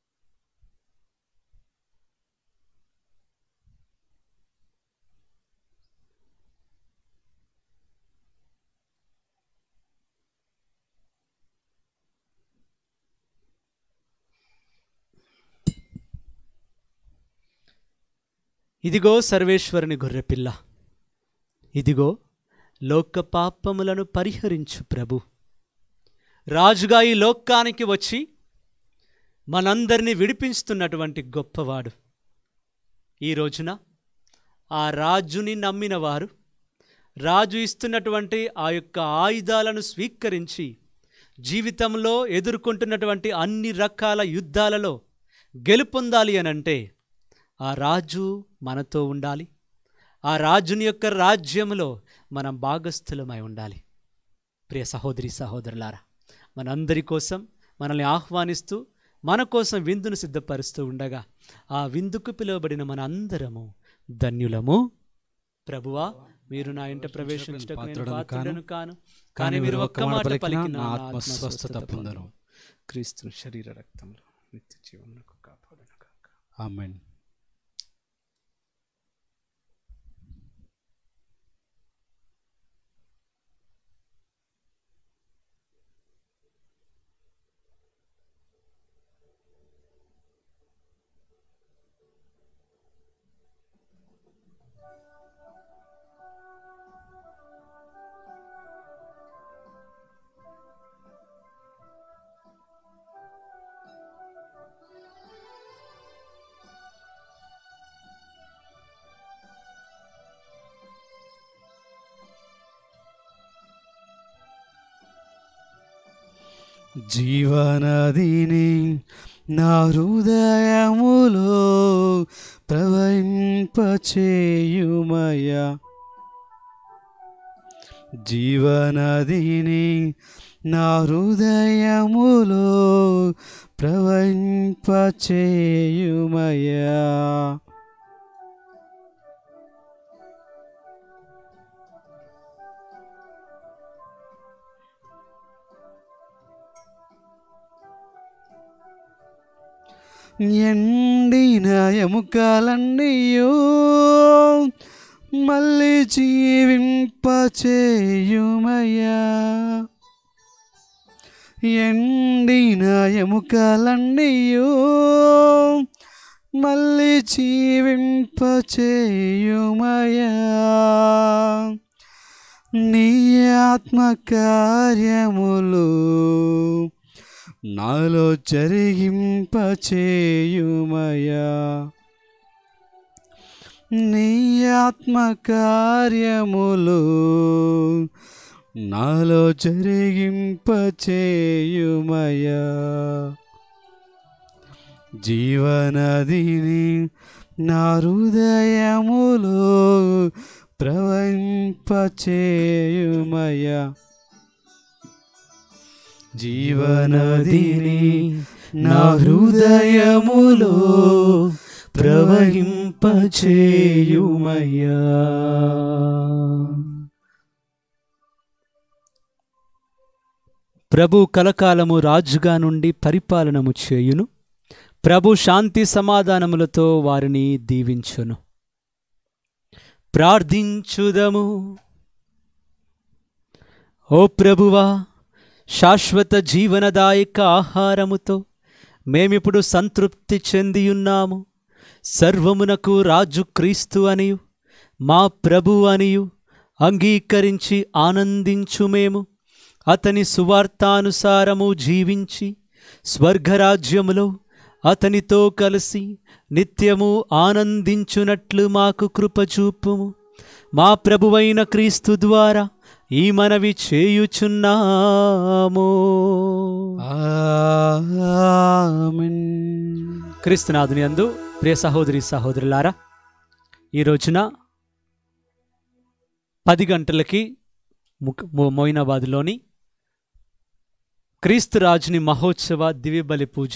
ఇదిగో సర్వేశ్వరుని గొర్రెపిల్ల ఇదిగో లోక పాపములను పరిహరించు ప్రభు రాజుగా ఈ లోకానికి వచ్చి మనందరినీ విడిపిస్తున్నటువంటి గొప్పవాడు ఈ రోజున ఆ రాజుని నమ్మిన వారు రాజు ఇస్తున్నటువంటి ఆ యొక్క ఆయుధాలను స్వీకరించి జీవితంలో ఎదుర్కొంటున్నటువంటి అన్ని రకాల యుద్ధాలలో గెలుపొందాలి అనంటే ఆ రాజు మనతో ఉండాలి ఆ రాజుని యొక్క రాజ్యంలో మనం భాగస్థులమై ఉండాలి ప్రియ సహోదరి సహోదరులారా మనందరి కోసం మనల్ని ఆహ్వానిస్తూ మన కోసం విందును సిద్ధపరుస్తూ ఉండగా ఆ విందుకు పిలువబడిన మన అందరము ధన్యులము ప్రభువా మీరు నా ఇంట ప్రవేశించటకు నేను పాత్రుడను పాత్రుడను కాను కానీ కానీ మీరు ఒక్క మాట పలికిన నా ఆత్మ స్వస్థత పొందను క్రీస్తు శరీర రక్తంలో నిత్య జీవనకు కాపాడను కాక ఆమెన్ జీవనదిని నా హృదయములో ప్రవహింపచేయుమయ్యా జీవనదిని నా హృదయములో ప్రవహింపచేయుమయ్యా ఎండిన ఎముకలన్నీయో మళ్ళీ జీవింపచేయుమయ్యా ఎండిన ఎముకలన్నీయో మళ్ళీ జీవింపచేయుమయ్యా నీ ఆత్మ కార్యములు నాలో జరిగింపచేయుమయా నీ ఆత్మ కార్యములు నాలో జరిగింపచేయుమయా జీవనదిని నా హృదయములో ప్రవహింపచేయుమయా జీవనదిని నా హృదయములో ప్రవహింపచేయుమయ్యా ప్రభు కలకాలము రాజుగా నుండి పరిపాలనము చేయును ప్రభు శాంతి సమాధానములతో వారిని దీవించును ప్రార్థించుదము ఓ ప్రభువా శాశ్వత జీవనదాయక ఆహారముతో మేమిప్పుడు సంతృప్తి చెందియున్నాము సర్వమునకు రాజు క్రీస్తు అనియు మా ప్రభు అనియు అంగీకరించి ఆనందించు మేము అతని సువార్తానుసారము జీవించి స్వర్గరాజ్యములో అతనితో కలిసి నిత్యము ఆనందించునట్లు మాకు కృపచూపుము మా ప్రభువైన క్రీస్తు ద్వారా ఈ మనవి చేయుచున్నాము ఆమేన్ క్రీస్తునాథుని అందు ప్రియ సహోదరి సహోదరులారా ఈ రోజున పది గంటలకి ముక్- మో- మోయినాబాద్లోని క్రీస్తు రాజుని మహోత్సవ దివ్యబలి పూజ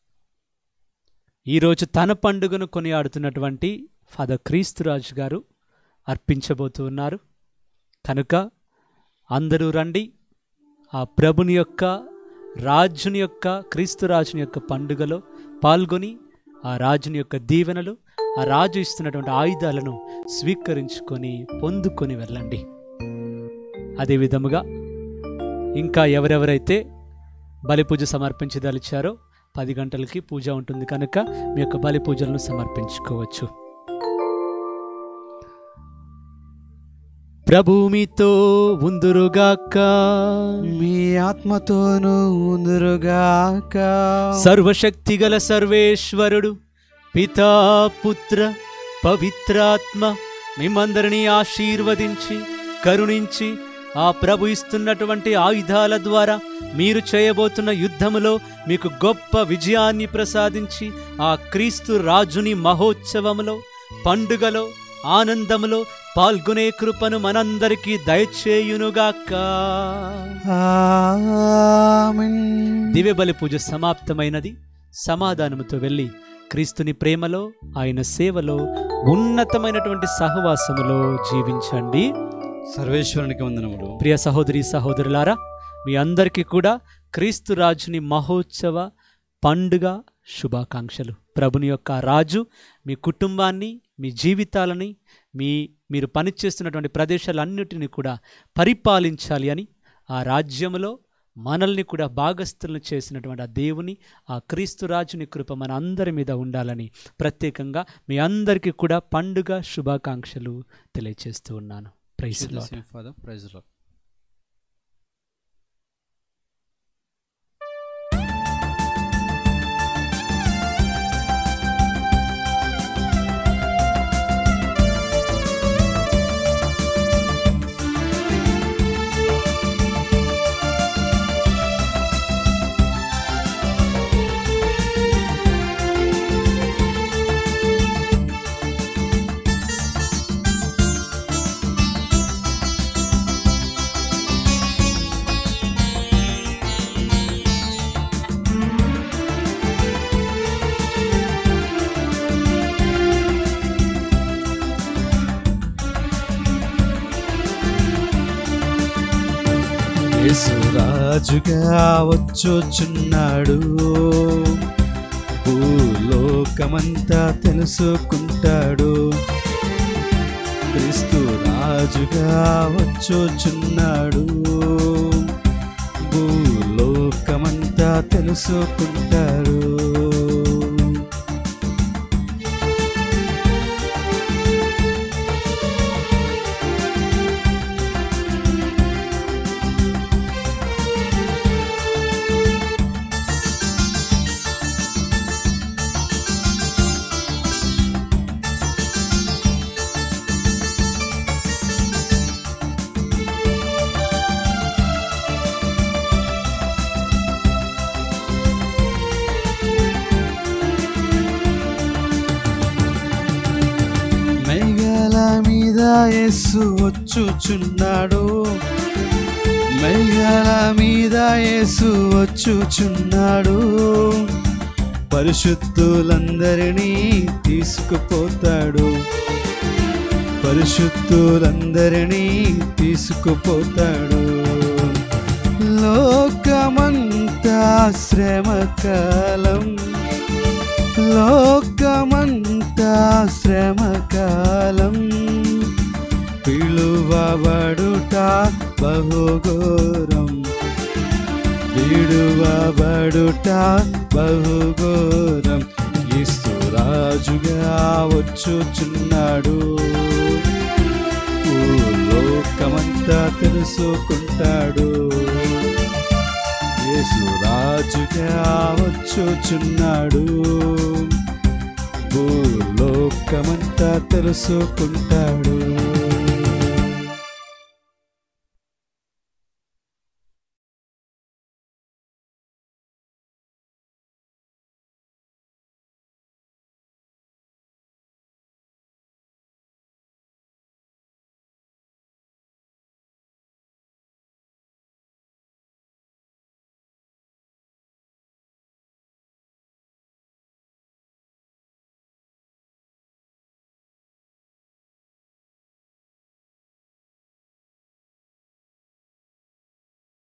ఈరోజు తన పండుగను కొనియాడుతున్నటువంటి ఫాదర్ క్రీస్తు రాజు గారు అర్పించబోతూ ఉన్నారు కనుక అందరూ రండి ఆ ప్రభుని యొక్క రాజుని యొక్క క్రీస్తు రాజుని యొక్క పండుగలో పాల్గొని ఆ రాజుని యొక్క దీవెనలు ఆ రాజు ఇస్తున్నటువంటి ఆయుధాలను స్వీకరించుకొని పొందుకొని వెళ్ళండి అదే విధముగా ఇంకా ఎవరెవరైతే బలి పూజ సమర్పించదలిచారో పది గంటలకి పూజ ఉంటుంది కనుక మీ యొక్క బలి పూజలను సమర్పించుకోవచ్చు ప్రభు మీతో ఉందురుగాక మీ ఆత్మతోనూ ఉందురుగాక సర్వశక్తిగల సర్వేశ్వరుడు పితా పుత్ర పవిత్రాత్మ మిమ్మందరినీ ఆశీర్వదించి కరుణించి ఆ ప్రభు ఇస్తున్నటువంటి ఆయుధాల ద్వారా మీరు చేయబోతున్న యుద్ధములో మీకు గొప్ప విజయాన్ని ప్రసాదించి ఆ క్రీస్తు రాజుని మహోత్సవములో పండుగలో ఆనందములో పాల్గొనే కృపను మనందరికీ దయచేయునుగాక ఆమేన్ దివ్యబలి పూజ సమాప్తమైనది సమాధానముతో వెళ్ళి క్రీస్తుని ప్రేమలో ఆయన సేవలో ఉన్నతమైనటువంటి సహవాసములో జీవించండి సర్వేశ్వరునికి వందనములు ప్రియ సహోదరి సహోదరులారా మీ అందరికీ కూడా క్రీస్తు రాజుని మహోత్సవ పండుగ శుభాకాంక్షలు ప్రభుని యొక్క రాజు మీ కుటుంబాన్ని మీ జీవితాలని మీ మీరు పనిచేస్తున్నటువంటి ప్రదేశాలన్నిటిని కూడా పరిపాలించాలి అని ఆ రాజ్యములో మనల్ని కూడా భాగస్థులను చేసినటువంటి ఆ దేవుని ఆ క్రీస్తు రాజుని కృప మన అందరి మీద ఉండాలని ప్రత్యేకంగా మీ అందరికీ కూడా పండుగ శుభాకాంక్షలు తెలియజేస్తూ ఉన్నాను praise lord. Father praise lord యేసురాజుగా వచ్చుచున్నాడు భూలోకమంతా తెలుసుకుంటాడు క్రీస్తు రాజుగా వచ్చుచున్నాడు భూలోకమంతా తెలుసుకుంటాడు మేఘాల మీద యేసు వచ్చుచున్నాడు మెయ్యాల మీద యేసు వచ్చుచున్నాడు పరిశుద్ధులందరినీ తీసుకుపోతాడు పరిశుద్ధులందరినీ తీసుకుపోతాడు లోకమంతా శ్రమకాలం లోకమంతా శ్రమకాలం పిలువబడుట బహుఘోరం విడువబడుట బహుఘోరం ఈస్తు రాజుగా వచ్చుచున్నాడు ఓ లోకమంతా తెలుసుకుంటాడు యేసు రాజుగా వచ్చుచున్నాడు భూలోకమంతా తెలుసుకుంటాడు